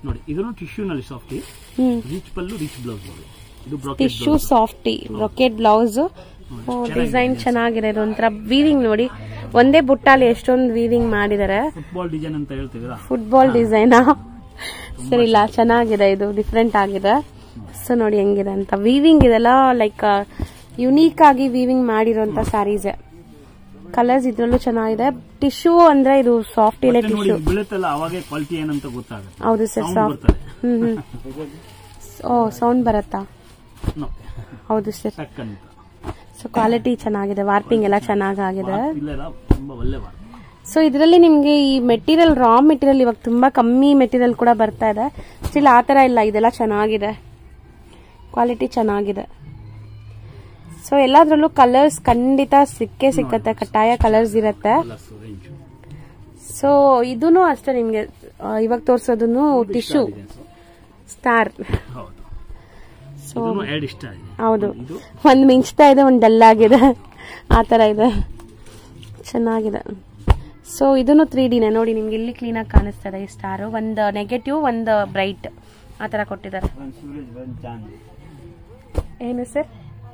ನೋಡಿ ಇದನ್ನು ಟಿಶ್ಯೂ ನಲ್ಲಿ ಸಾಫ್ಟಿ ಹ್ಮ್ ರಿಚ್ ಪಲ್ಲು ರಿಚ್ ಬ್ಲೌಸ್ ಇದು brocade tissue softy brocade blouse design ಚೆನ್ನಾಗಿದೆ ಇದು ಒಂಥರ ವೀವಿಂಗ್ ನೋಡಿ ಒಂದೇ ಬುಟ್ಟಲ್ಲಿ ಎಷ್ಟೊಂದು ವೀವಿಂಗ್ ಮಾಡಿದ್ದಾರೆ ಫುಟ್ಬಾಲ್ ಡಿಸೈನ್ ಅಂತ ಹೇಳ್ತೀರಾ ಫುಟ್ಬಾಲ್ ಡಿಸೈನಾ ಸರಿ ಇಲ್ಲ ಚೆನ್ನಾಗಿದೆ ಇದು ಡಿಫ್ರೆಂಟ್ ಆಗಿದೆ ಸೊ ನೋಡಿ ಹೆಂಗಿದೆ ಅಂತ ವೀವಿಂಗ್ ಇದೆಲ್ಲ ಲೈಕ್ ಯುನೀಕ್ ಆಗಿ ವೀವಿಂಗ್ ಮಾಡಿರೋಂತ ಸ್ಯಾರೀಸ್ ಕಲರ್ಸ್ ಇದ್ರಲ್ಲೂ ಚೆನ್ನಾಗಿದೆ ಟಿಶ್ಯೂ ಅಂದ್ರೆ ಇದು ಸಾಫ್ಟ್ ಇದೆ ಮತ್ತೆ ನೋಡಿ ಟಿಶ್ಯೂ ಇದು ಬೀಳುತ್ತಲ್ಲ ಅವಾಗೆ ಕ್ವಾಲಿಟಿ ಏನಂತ ಗೊತ್ತಾಗುತ್ತೆ ಹೌದು ಸರ್ Sound ಸಾಫ್ಟ್ ಬರ್ತದೆ ಹ್ಮ್ ಹ್ಮ್ ಓ ಸೌಂಡ್ ಬರತ್ತಾ No. ಹೌದು ಸರ್ ಟಕ್ ಅಂತ ಸೊ ಕ್ವಾಲಿಟಿ ಚೆನ್ನಾಗಿದೆ ವಾರ್ಪಿಂಗ್ ಎಲ್ಲ ಚೆನ್ನಾಗಿದೆ ಇಲ್ಲೆಲ್ಲ ತುಂಬಾ ಒಳ್ಳೆ ವಾರ ಸೊ ಇದರಲ್ಲಿ ನಿಮ್ಗೆ ಈ ಮೆಟೀರಿಯಲ್ ರಾ ಮೆಟೀರಿಯಲ್ ಇವಾಗ ತುಂಬಾ ಕಮ್ಮಿ ಮೆಟೀರಿಯಲ್ ಕೂಡ ಬರ್ತಾ ಇದೆ ಸ್ಟಿಲ್ ಆ ತರ ಇಲ್ಲ ಇದೆಲ್ಲ ಚೆನ್ನಾಗಿದೆ ಕ್ವಾಲಿಟಿ ಚೆನ್ನಾಗಿದೆ ಸೊ ಎಲ್ಲಾದ್ರಲ್ಲೂ ಕಲರ್ಸ್ ಖಂಡಿತ ಸಿಕ್ಕೇ ಸಿಕ್ಕತ್ತೆ ಕಟ್ಟಾಯ ಕಲರ್ಸ್ ಇರತ್ತೆ ಕಲರ್ಸ್ ರೇಂಜ್ ಸೊ ಇದೂನು ಅಷ್ಟೇ ನಿಮ್ಗೆ ಆ, ಇವಾಗ ತೋರ್ಸೋದನ್ನು ಟಿಶ್ಯೂ ಸ್ಟಾರ್ ಹೌದು ಸೊ ಇದನ್ನು ಎರಡು ಇಷ್ಟ ಆಗಿದೆ ಹೌದು ಇದು ಒಂದ್ ಮಿಂಚ್ತಾ ಇದೆ ಒಂದ್ ಡಲ್ ಆಗಿದೆ ಆ ತರ ಇದೆ ಚೆನ್ನಾಗಿದೆ ಸೊ ಇದನ್ನು ತ್ರೀ ಡಿನೇ ನೋಡಿ ನಿಮ್ಗೆ ಇಲ್ಲಿ ಕ್ಲೀನ್ ಆಗಿ ಕಾಣಿಸ್ತಾ ಇದೆ ಈ ಸ್ಟಾರ್ ಒಂದ್ ನೆಗೆಟಿವ್ ಒಂದ್ ಬ್ರೈಟ್ ಆ ತರ ಕೊಟ್ಟಿದ್ದಾರೆ ಒಂದು ಸೂರಜ್ ಒಂದು ಚಾಂದ್ ಏನು ಸರ್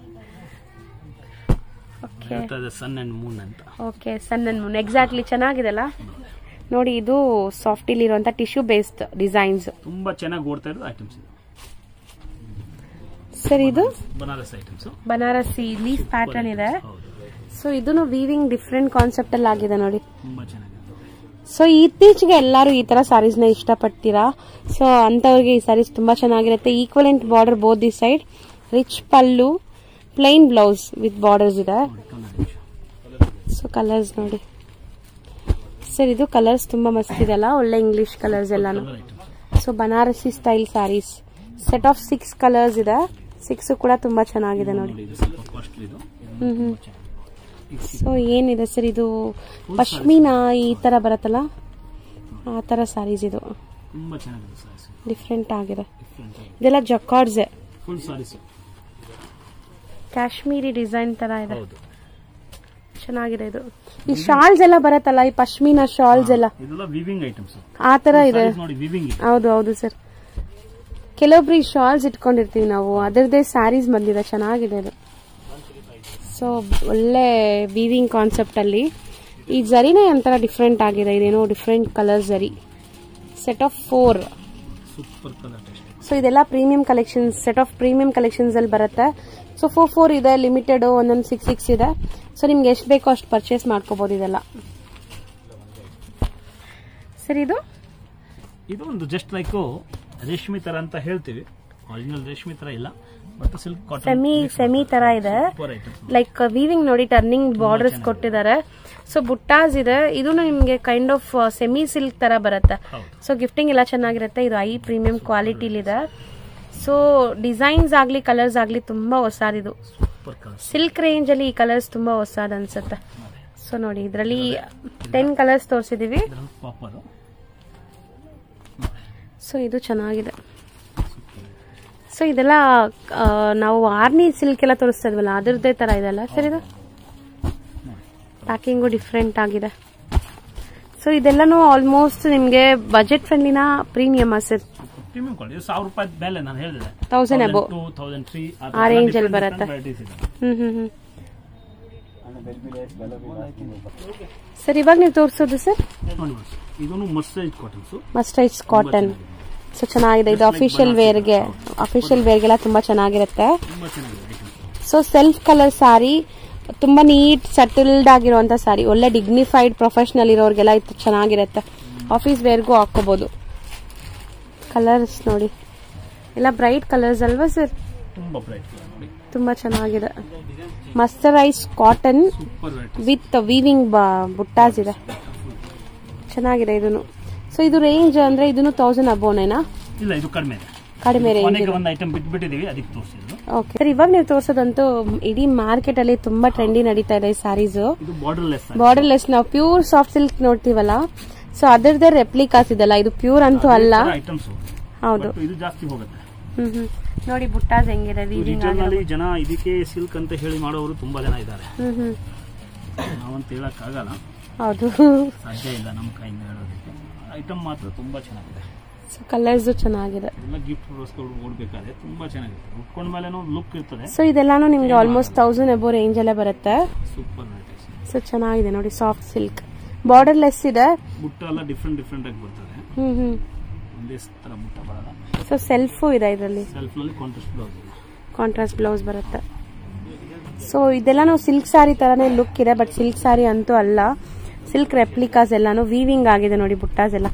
ಓಕೆ ಹೇಳ್ತಾ ಇದೆ ಸನ್ ಅಂಡ್ ಮೂನ್ ಅಂತ okay sun and moon exactly ಚೆನ್ನಾಗಿದೆಲ್ಲ ನೋಡಿ ಇದು ಸಾಫ್ಟಿಲಿ ಇರುವಂತ ಟಿಶ್ಯೂ ಬೇಸ್ಡ್ ಡಿಸೈನ್ಸ್ ತುಂಬಾ ಚೆನ್ನಾಗಿ ಓಡ್ತಾ ಇರೋದು ಐಟಮ್ಸ್ ಇದು ಸರ್ ಇದು Banaras items Banarasi leaf pattern ಇದೆ ಹೌದು ಸೊ ಇದನ್ನು ವೀವಿಂಗ್ ಡಿಫ್ರೆಂಟ್ ಕಾನ್ಸೆಪ್ಟ್ ಅಲ್ಲಿ ಆಗಿದೆ ನೋಡಿ ತುಂಬಾ ಚೆನ್ನಾಗಿದೆ ಸೊ ಇತ್ತೀಚೆಗೆ ಎಲ್ಲರೂ ಈ ತರ ಸ್ಯಾರೀಸ್ ನ ಇಷ್ಟಪಡ್ತೀರಾ ಸೊ ಅಂತವ್ರಿಗೆ ಈ ಸ್ಯಾರೀಸ್ ತುಂಬಾ ಚೆನ್ನಾಗಿರುತ್ತೆ equivalent border both the side rich pallu plain blouse with borders ಇದೆ ನೋಡಿ ಕಲರ್ ಸೊ ಕಲರ್ಸ್ ನೋಡಿ ಸರ್ ಇದು ಕಲರ್ಸ್ ತುಂಬಾ ಮಸ್ತ್ ಇದೆಲ್ಲ ಒಳ್ಳೆ ಇಂಗ್ಲಿಷ್ ಕಲರ್ಸ್ ಎಲ್ಲಾನು colour items so Banarasi style saris set of six colours ಇದೆ ಸಿಕ್ಸ್ ಕೂಡ ತುಂಬಾ ಚೆನ್ನಾಗಿದೆ ನೋಡಿ ನೋಡಿ ಇದು ಸ್ವಲ್ಪ ಕಾಸ್ಟ್ಲಿ ಇದು ಹ್ಮ್ ಹ್ಮ್ ಸೊ ಏನಿದೆ ಸರ್ ಇದು ಪಶ್ಮೀನಾ ಈ ತರ ಬರುತ್ತಲ್ಲ ಆ ತರ ಸ್ಯಾರೀಸ್ ಇದು ತುಂಬಾ ಚೆನ್ನಾಗಿದೆ ಸಾರೀಸ್ ಡಿಫ್ರೆಂಟ್ ಆಗಿದೆ ಡಿಫ್ರೆಂಟ್ ಆಗಿ ಇದೆಲ್ಲ jacquards full saris Kashmiri design ತರ ಇದೆ ಹೌದು ಚೆನ್ನಾಗಿದೆ ಇದು ಈ ಶಾಲ್ಸ್ ಎಲ್ಲ ಬರತ್ತಲ್ಲ ಈ ಪಶ್ಮೀನಾ ಶಾಲ್ಸ್ ಎಲ್ಲ ಇದೆಲ್ಲ ವಿವಿಂಗ್ ಐಟಮ್ಸ್ ಆ ತರ ಇದೆ ನೋಡಿ ವಿವಿಂಗ್ ಇದೆ ಹೌದು ಹೌದು ಸರ್ ಕೆಲವೊಬ್ರು ಈ ಶಾಲ್ಸ್ ಇಟ್ಕೊಂಡಿರ್ತೀವಿ ನಾವು ಅದರದೇ ಸ್ಯಾರೀಸ್ ಬಂದಿದೆ ಚೆನ್ನಾಗಿದೆ ಅದು ಸೊ ಒಳ್ಳೆ ವೀವಿಂಗ್ ಕಾನ್ಸೆಪ್ಟ್ ಅಲ್ಲಿ ಈ ಜರಿನೇ ಒಂಥರ ಡಿಫ್ರೆಂಟ್ ಆಗಿದೆ ಇದೇನೋ ಡಿಫ್ರೆಂಟ್ ಕಲರ್ ಜರಿ set of four super colour test so ಇದೆಲ್ಲ premium collections set of premium collections ಅಲ್ಲಿ ಬರುತ್ತೆ ಸೊ ಫೋರ್ ಫೋರ್ ಇದೆ ಲಿಮಿಟೆಡ್ ಒಂದೊಂದು ಸಿಕ್ಸ್ ಸಿಕ್ಸ್ ಇದೆ ಸೊ ನಿಮ್ಗೆ ಎಷ್ಟು ಬೇಕೋ ಅಷ್ಟು ಪರ್ಚೇಸ್ ಮಾಡ್ಕೋಬಹುದು ಇದೆಲ್ಲ ಸರ್ ಇದು ಇದು ಒಂದು ಜಸ್ಟ್ ಲೈಕ್ ರೇಷ್ಮೆ ತರ ಅಂತ ಹೇಳ್ತೀವಿ ಒರಿಜಿನಲ್ ರೇಷ್ಮೆ ತರ ಇಲ್ಲ but silk cotton semi semi ತರ ಇದೆ ಸೂಪರ್ ಐಟಮ್ಸ್ ಲೈಕ್ ವೀವಿಂಗ್ ನೋಡಿ ಟರ್ನಿಂಗ್ ಬಾರ್ಡರ್ಸ್ ಕೊಟ್ಟಿದ್ದಾರೆ ಸೊ ಬುಟ್ಟಾಸ್ ಇದೆ ಇದು ನಿಮ್ಗೆ ಕೈಂಡ್ ಆಫ್ ಸೆಮಿ ಸಿಲ್ಕ್ ತರ ಬರುತ್ತೆ ಹೌದು ಸೊ ಗಿಫ್ಟಿಂಗ್ ಎಲ್ಲ ಚೆನ್ನಾಗಿರುತ್ತೆ ಇದು ಐ ಪ್ರೀಮಿಯಂ ಕ್ವಾಲಿಟಿಲಿದೆ ಸೊ ಡಿಸೈನ್ಸ್ ಆಗ್ಲಿ ಕಲರ್ಸ್ ಆಗ್ಲಿ ತುಂಬಾ ಹೊಸದಿದು ಸೂಪರ್ ಕಲರ್ಸ್ ಸಿಲ್ಕ್ ರೇಂಜ್ ಅಲ್ಲಿ ಈ ಕಲರ್ಸ್ ತುಂಬಾ ಹೊಸದ್ ಅನ್ಸುತ್ತೆ ಸೊ ನೋಡಿ ಇದರಲ್ಲಿ ಟೆನ್ ಕಲರ್ಸ್ ತೋರಿಸಿದೀವಿ ಇದರಲ್ಲಿ ಪಾಪರ್ ಸೊ ಇದು ಚೆನ್ನಾಗಿದೆ ಸೊ ಇದೆಲ್ಲ ಆ, ನಾವು ಆರ್ನಿ ಸಿಲ್ಕ್ ಎಲ್ಲ ತೋರಿಸ್ತಾ ಇದ್ವಲ್ಲ ಅದ್ರದ್ದೇ ತರ ಇದೆಲ್ಲ ಸರ್ ಇದು ಪ್ಯಾಕಿಂಗು ಡಿಫ್ರೆಂಟ್ ಆಗಿದೆ ಸೊ ಇದೆಲ್ಲನೂ ಆಲ್ಮೋಸ್ಟ್ ನಿಮ್ಗೆ ಬಜೆಟ್ ಫ್ರೆಂಡ್ಲಿನ ಪ್ರೀಮಿಯಮ್ ಸರ್ ಪ್ರೀಮಿಯಂ ಕ್ವಾಲಿಟಿ ಸಾವಿರ ರೂಪಾಯಿ ಮೇಲೆ ನಾನು ಹೇಳಿದೆ thousand above two thousand three ಆ range ಅಲ್ಲಿ ಬರುತ್ತೆ. ಹ್ಮ್ ಹ್ಮ್ ಹ್ಮ್ ಸರ್ ಇವಾಗ ನೀವು ತೋರಿಸೋದು ಸರ್ ನೋಡಿ ಇದನ್ನು mercerised cottons mercerised cotton so ಚೆನ್ನಾಗಿದೆ ಇದು ಅಫಿಷಿಯಲ್ ವೇರ್ಗೆ ಅಫಿಷಿಯಲ್ ವೇರ್ಗೆಲ್ಲ ತುಂಬಾ ಚೆನ್ನಾಗಿರುತ್ತೆ ತುಂಬಾ ಚೆನ್ನಾಗಿದೆ items so self colour sari ತುಂಬಾ ನೀಟ್ ಸೆಟಲ್ಡ್ ಆಗಿರುವಂತ ಸ್ಯಾರಿ ಒಳ್ಳೆ ಡಿಗ್ನಿಫೈಡ್ ಪ್ರೊಫೆಷನಲ್ ಇರೋರ್ಗೆಲ್ಲ ಇದು ಚೆನ್ನಾಗಿರುತ್ತೆ ಆಫೀಸ್ ವೇರ್ಗೂ ಹಾಕೋಬಹುದು ಕಲರ್ಸ್ ನೋಡಿ ಎಲ್ಲ ಬ್ರೈಟ್ ಕಲರ್ಸ್ ಅಲ್ವಾ ಸರ್ ತುಂಬಾ ಬ್ರೈಟ್ ನೋಡಿ ತುಂಬಾ ಚೆನ್ನಾಗಿದೆ mercerised cotton super variety with weaving buttas ಇದೆ ಚೆನ್ನಾಗಿದೆ ಇದನ್ನು ಸೊ ಇದು ರೇಂಜ್ ಅಂದ್ರೆ ಇದನ್ನು ತೌಸಂಡ್ ಅಬೋನೇನಾ ಇಲ್ಲ ಇದು ಕಡಿಮೆ ಇದೆ ಕಡಿಮೆ ರೇಂಜ್ ಕೊನೆಗೆ ಒಂದು ಐಟಮ್ ಬಿಟ್ಬಿಟ್ಟಿದೀವಿ ಅದಕ್ಕೆ ತೋರಿಸಿದ್ರು ಓಕೆ ಸರ್ ಇವಾಗ ನೀವು ತೋರಿಸೋದಂತೂ ಇಡೀ ಮಾರ್ಕೆಟ್ ಅಲ್ಲಿ ತುಂಬಾ ಟ್ರೆಂಡಿ ನಡೀತಾ ಇದೆ ಈ ಸ್ಯಾರೀಸ್ ಇದು ಬಾರ್ಡರ್ ಲೆಸ್ ಬಾರ್ಡರ್ ಲೆಸ್ ನಾವು ಪ್ಯೂರ್ ಸಾಫ್ಟ್ ಸಿಲ್ಕ್ ನೋಡ್ತೀವಲ್ಲ ಸೊ ಅದರದೇ ರೆಪ್ಲಿಕಾಸ್ ಇದೆಲ್ಲ ಇದು ಪ್ಯೂರ್ ಅಂತೂ ಅಲ್ಲ ಐಟಮ್ಸ್ ಹೌದು ಇದು ಜಾಸ್ತಿ ಹೋಗುತ್ತೆ ಹ್ಮ್ ಹ್ಮ್ ನೋಡಿ ಬುಟ್ಟಾಸ್ ಹೆಂಗಿದೆ ವೀವಿಂಗ್ ರಿಟೇಲ್ ನಲ್ಲಿ ಜನ ಇದಕ್ಕೆ ಸಿಲ್ಕ್ ಅಂತ ಹೇಳಿ ಮಾಡೋರು ತುಂಬಾ ಜನ ಇದ್ದಾರೆ ಹ್ಮ್ ಹ್ಮ್ ನಾವಂತ ಹೇಳಕ್ ಆಗಲ್ಲ ಹೌದು ಸಾಧ್ಯ ಇಲ್ಲ ನಮ್ಮ ಕೈಯಿಂದ ಹೇಳೋದಕ್ಕೆ ಐಟಮ್ ಮಾತ್ರ ತುಂಬಾ ಚೆನ್ನಾಗಿದೆ ಸೊ ಕಲರ್ಸು ಚೆನ್ನಾಗಿದೆ ಎಲ್ಲ ಗಿಫ್ಟ್ ಪರ್ಪಸ್ಗಳು ಓಡ್ಬೇಕಾದ್ರೆ ತುಂಬಾ ಚೆನ್ನಾಗಿದೆ ಉಟ್ಕೊಂಡ ಮೇಲೆ ಲುಕ್ ಇರ್ತದೆ ಸೊ ಇದೆಲ್ಲಾನು ನಿಮ್ಗೆ ಆಲ್ಮೋಸ್ಟ್ ತೌಸಂಡ್ ಎಬೋ ರೇಂಜ್ ಅಲ್ಲೇ ಬರುತ್ತೆ ಸೂಪರ್ ವೆರೈಟೀಸ್ ಸೊ ಚೆನ್ನಾಗಿದೆ ನೋಡಿ ಸಾಫ್ಟ್ ಸಿಲ್ಕ್ ಬಾರ್ಡರ್ ಲೆಸ್ ಇದೆ ಬುಟ್ಟ ಎಲ್ಲ ಡಿಫ್ರೆಂಟ್ ಡಿಫ್ರೆಂಟ್ ಆಗಿ ಬರ್ತದೆ ಹ್ಮ್ ಹ್ಮ್ ಒಂದೇ ತರ ಬುಟ್ಟ ಬರಲ್ಲ ಸೊ ಸೆಲ್ಫು ಇದೆ ಇದರಲ್ಲಿ ಸೆಲ್ಫ್ ನಲ್ಲಿ ಕಾಂಟ್ರಾಸ್ಟ್ ಬ್ಲೌಸ್ ಇದೆ ಕಾಂಟ್ರಾಸ್ಟ್ ಬ್ಲೌಸ್ ಬರುತ್ತೆ ಸೊ ಇದೆಲ್ಲಾನು ಸಿಲ್ಕ್ ಸಾರಿ ತರನೇ ಲುಕ್ ಇದೆ ಬಟ್ ಸಿಲ್ಕ್ ಸಾರಿ ಅಂತೂ ಅಲ್ಲ ಸಿಲ್ಕ್ ರೆಪ್ಲಿಕಾಸ್ ಎಲ್ಲಾನು ವೀವಿಂಗ್ ಆಗಿದೆ ನೋಡಿ ಬುಟ್ಟಾಸ್ ಎಲ್ಲ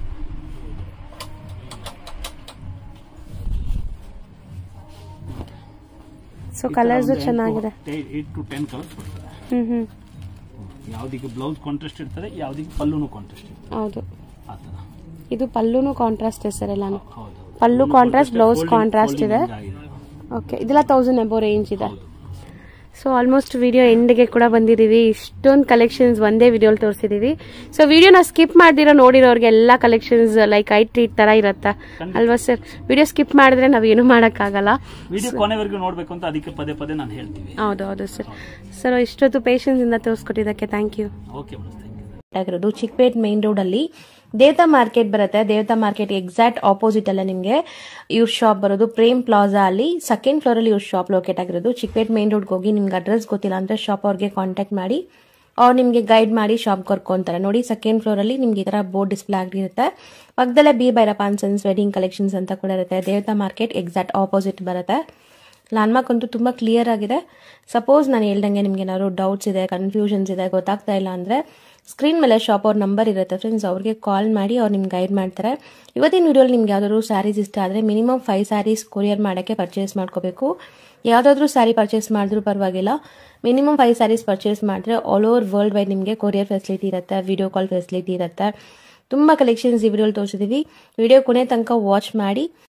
ಸೊ ಕಲರ್ಸ್ ಚೆನ್ನಾಗಿದೆ ಏಟ್ ಟು ಟೆನ್ ಕಲರ್ಸ್ ಬರ್ತದೆ ಹ್ಮ್ ಹ್ಮ್ ಯಾವ್ದಿಗೆ ಬ್ಲೌಸ್ ಕಾಂಟ್ರಾಸ್ಟ್ ಇರ್ತದೆ ಯಾವ್ದಿಗೆ ಪಲ್ಲುನು ಕಾಂಟ್ರಾಸ್ಟ್ ಇರ್ತದೆ ಹೌದು ಆ ತರ ಇದು ಪಲ್ಲುನು ಕಾಂಟ್ರಾಸ್ಟ್ ಸರ್ ಎಲ್ಲಾನು ಹೌದು ಪಲ್ಲು ಕಾಂಟ್ರಾಸ್ಟ್ ಬ್ಲೌಸ್ ಕಾಂಟ್ರಾಸ್ಟ್ ಇದೆ ಆಗಿದೆ ಓಕೆ ಇದೆಲ್ಲ ತೌಸಂಡ್ ಎಬೋ ರೇಂಜ್ ಇದೆ ಸೊ ಆಲ್ಮೋಸ್ಟ್ ವಿಡಿಯೋ ಎಂಡ್ಗೆ ಕೂಡ ಬಂದಿದೀವಿ ಇಷ್ಟೊಂದು ಕಲೆಕ್ಷನ್ಸ್ ಒಂದೇ ವಿಡಿಯೋಲಿ ತೋರಿಸಿದೀವಿ ಸೊ ವಿಡಿಯೋನ ಸ್ಕಿಪ್ ಮಾಡ್ದಿರೋ ನೋಡಿರೋರ್ಗೆ ಎಲ್ಲ ಕಲೆಕ್ಷನ್ಸ್ ಲೈಕ್ ಐ ಟ್ರೀಟ್ ತರ ಇರತ್ತಾ ಅಲ್ವಾ ಸರ್ ವಿಡಿಯೋ ಸ್ಕಿಪ್ ಮಾಡಿದ್ರೆ ನಾವೇನು ಮಾಡೋಕ್ಕಾಗಲ್ಲ ವಿಡಿಯೋ ಕೊನೆವರೆಗೂ ನೋಡ್ಬೇಕು ಅಂತ ಅದಕ್ಕೆ ಪದೇ ಪದೇ ನಾನು ಹೇಳ್ತೀವಿ ಹೌದು ಹೌದು ಸರ್ ಸರ್ ಇಷ್ಟೊತ್ತು ಪೇಷನ್ಸ್ ಇಂದ ತೋರಿಸ್ಕೊಟ್ಟಿದ್ದಕ್ಕೆ thank you okay madam thank you ಆಗಿರೋದು ಚಿಕ್ಕಪೇಟ್ ಮೇನ್ ರೋಡ್ ಅಲ್ಲಿ ದೇವತಾ ಮಾರ್ಕೆಟ್ ಬರುತ್ತೆ ದೇವತಾ ಮಾರ್ಕೆಟ್ ಎಕ್ಸಾಕ್ಟ್ ಆಪೋಸಿಟ್ ಅಲ್ಲ ನಿಮಗೆ ಇವ್ರ ಶಾಪ್ ಬರೋದು ಪ್ರೇಮ್ ಪ್ಲಾಜಾ ಅಲ್ಲಿ ಸೆಕೆಂಡ್ ಫ್ಲೋರ್ ಅಲ್ಲಿ ಇವ್ರ ಶಾಪ್ ಲೊಕೇಟ್ ಆಗಿರೋದು ಚಿಕ್ಕಪೇಟ್ ಮೇನ್ ರೋಡ್ಗೆ ಹೋಗಿ ನಿಮ್ಗೆ ಅಡ್ರೆಸ್ ಗೊತ್ತಿಲ್ಲ ಅಂದ್ರೆ ಶಾಪ್ ಅವ್ರಿಗೆ ಕಾಂಟ್ಯಾಕ್ಟ್ ಮಾಡಿ ಅವ್ರು ನಿಮಗೆ ಗೈಡ್ ಮಾಡಿ ಶಾಪ್ ಕರ್ಕೊಂತಾರೆ ನೋಡಿ ಸೆಕೆಂಡ್ ಫ್ಲೋರ್ ಅಲ್ಲಿ ನಿಮ್ಗೆ ಈ ತರ ಬೋರ್ಡ್ ಡಿಸ್ಪ್ಲೇ ಆಗಿರುತ್ತೆ ಪಕ್ಕದಲ್ಲೇ B Bhairappa and sons wedding collections ಅಂತ ಕೂಡ ಇರುತ್ತೆ ದೇವತಾ ಮಾರ್ಕೆಟ್ ಎಕ್ಸಾಕ್ಟ್ ಆಪೋಸಿಟ್ ಬರುತ್ತೆ ಲ್ಯಾಂಡ್ಮಾರ್ಕ್ ಅಂತೂ ತುಂಬ ಕ್ಲಿಯರ್ ಆಗಿದೆ ಸಪೋಸ್ ನಾನು ಹೇಳ್ದಂಗೆ ನಿಮ್ಗೆ ಏನಾದ್ರು ಡೌಟ್ಸ್ ಇದೆ ಕನ್ಫ್ಯೂಷನ್ಸ್ ಇದೆ ಗೊತ್ತಾಗ್ತಾ ಇಲ್ಲ ಅಂದರೆ ಸ್ಕ್ರೀನ್ ಮೇಲೆ ಶಾಪ್ ಅವ್ರ ನಂಬರ್ ಇರುತ್ತೆ ಫ್ರೆಂಡ್ಸ್ ಅವ್ರಿಗೆ ಕಾಲ್ ಮಾಡಿ ಅವ್ರು ನಿಮ್ಗೆ ಗೈಡ್ ಮಾಡ್ತಾರೆ ಇವತ್ತಿನ ವಿಡಿಯೋಲಿ ನಿಮ್ಗೆ ಯಾವ್ದಾದ್ರು ಸ್ಯಾರೀಸ್ ಇಷ್ಟ ಆದರೆ ಮಿನಿಮಮ್ ಫೈವ್ ಸ್ಯಾರೀಸ್ ಕೊರಿಯರ್ ಮಾಡೋಕ್ಕೆ ಪರ್ಚೇಸ್ ಮಾಡ್ಕೋಬೇಕು ಯಾವುದಾದ್ರೂ ಸ್ಯಾರಿ ಪರ್ಚೇಸ್ ಮಾಡಿದ್ರೂ ಪರವಾಗಿಲ್ಲ ಮಿನಿಮಮ್ ಫೈವ್ ಸ್ಯಾರೀಸ್ ಪರ್ಚೇಸ್ ಮಾಡಿದ್ರೆ ಆಲ್ ಓವರ್ ವರ್ಲ್ಡ್ ವೈಡ್ ನಿಮಗೆ ಕೊರಿಯರ್ ಫೆಸಿಲಿಟಿ ಇರುತ್ತೆ ವಿಡಿಯೋ ಕಾಲ್ ಫೆಸಿಲಿಟಿ ಇರುತ್ತೆ ತುಂಬ ಕಲೆಕ್ಷನ್ಸ್ ಈ ವಿಡಿಯೋಲಿ ತೋರಿಸಿದ್ದೀವಿ ವಿಡಿಯೋ ಕೊನೆ ತನಕ ವಾಚ್ ಮಾಡಿ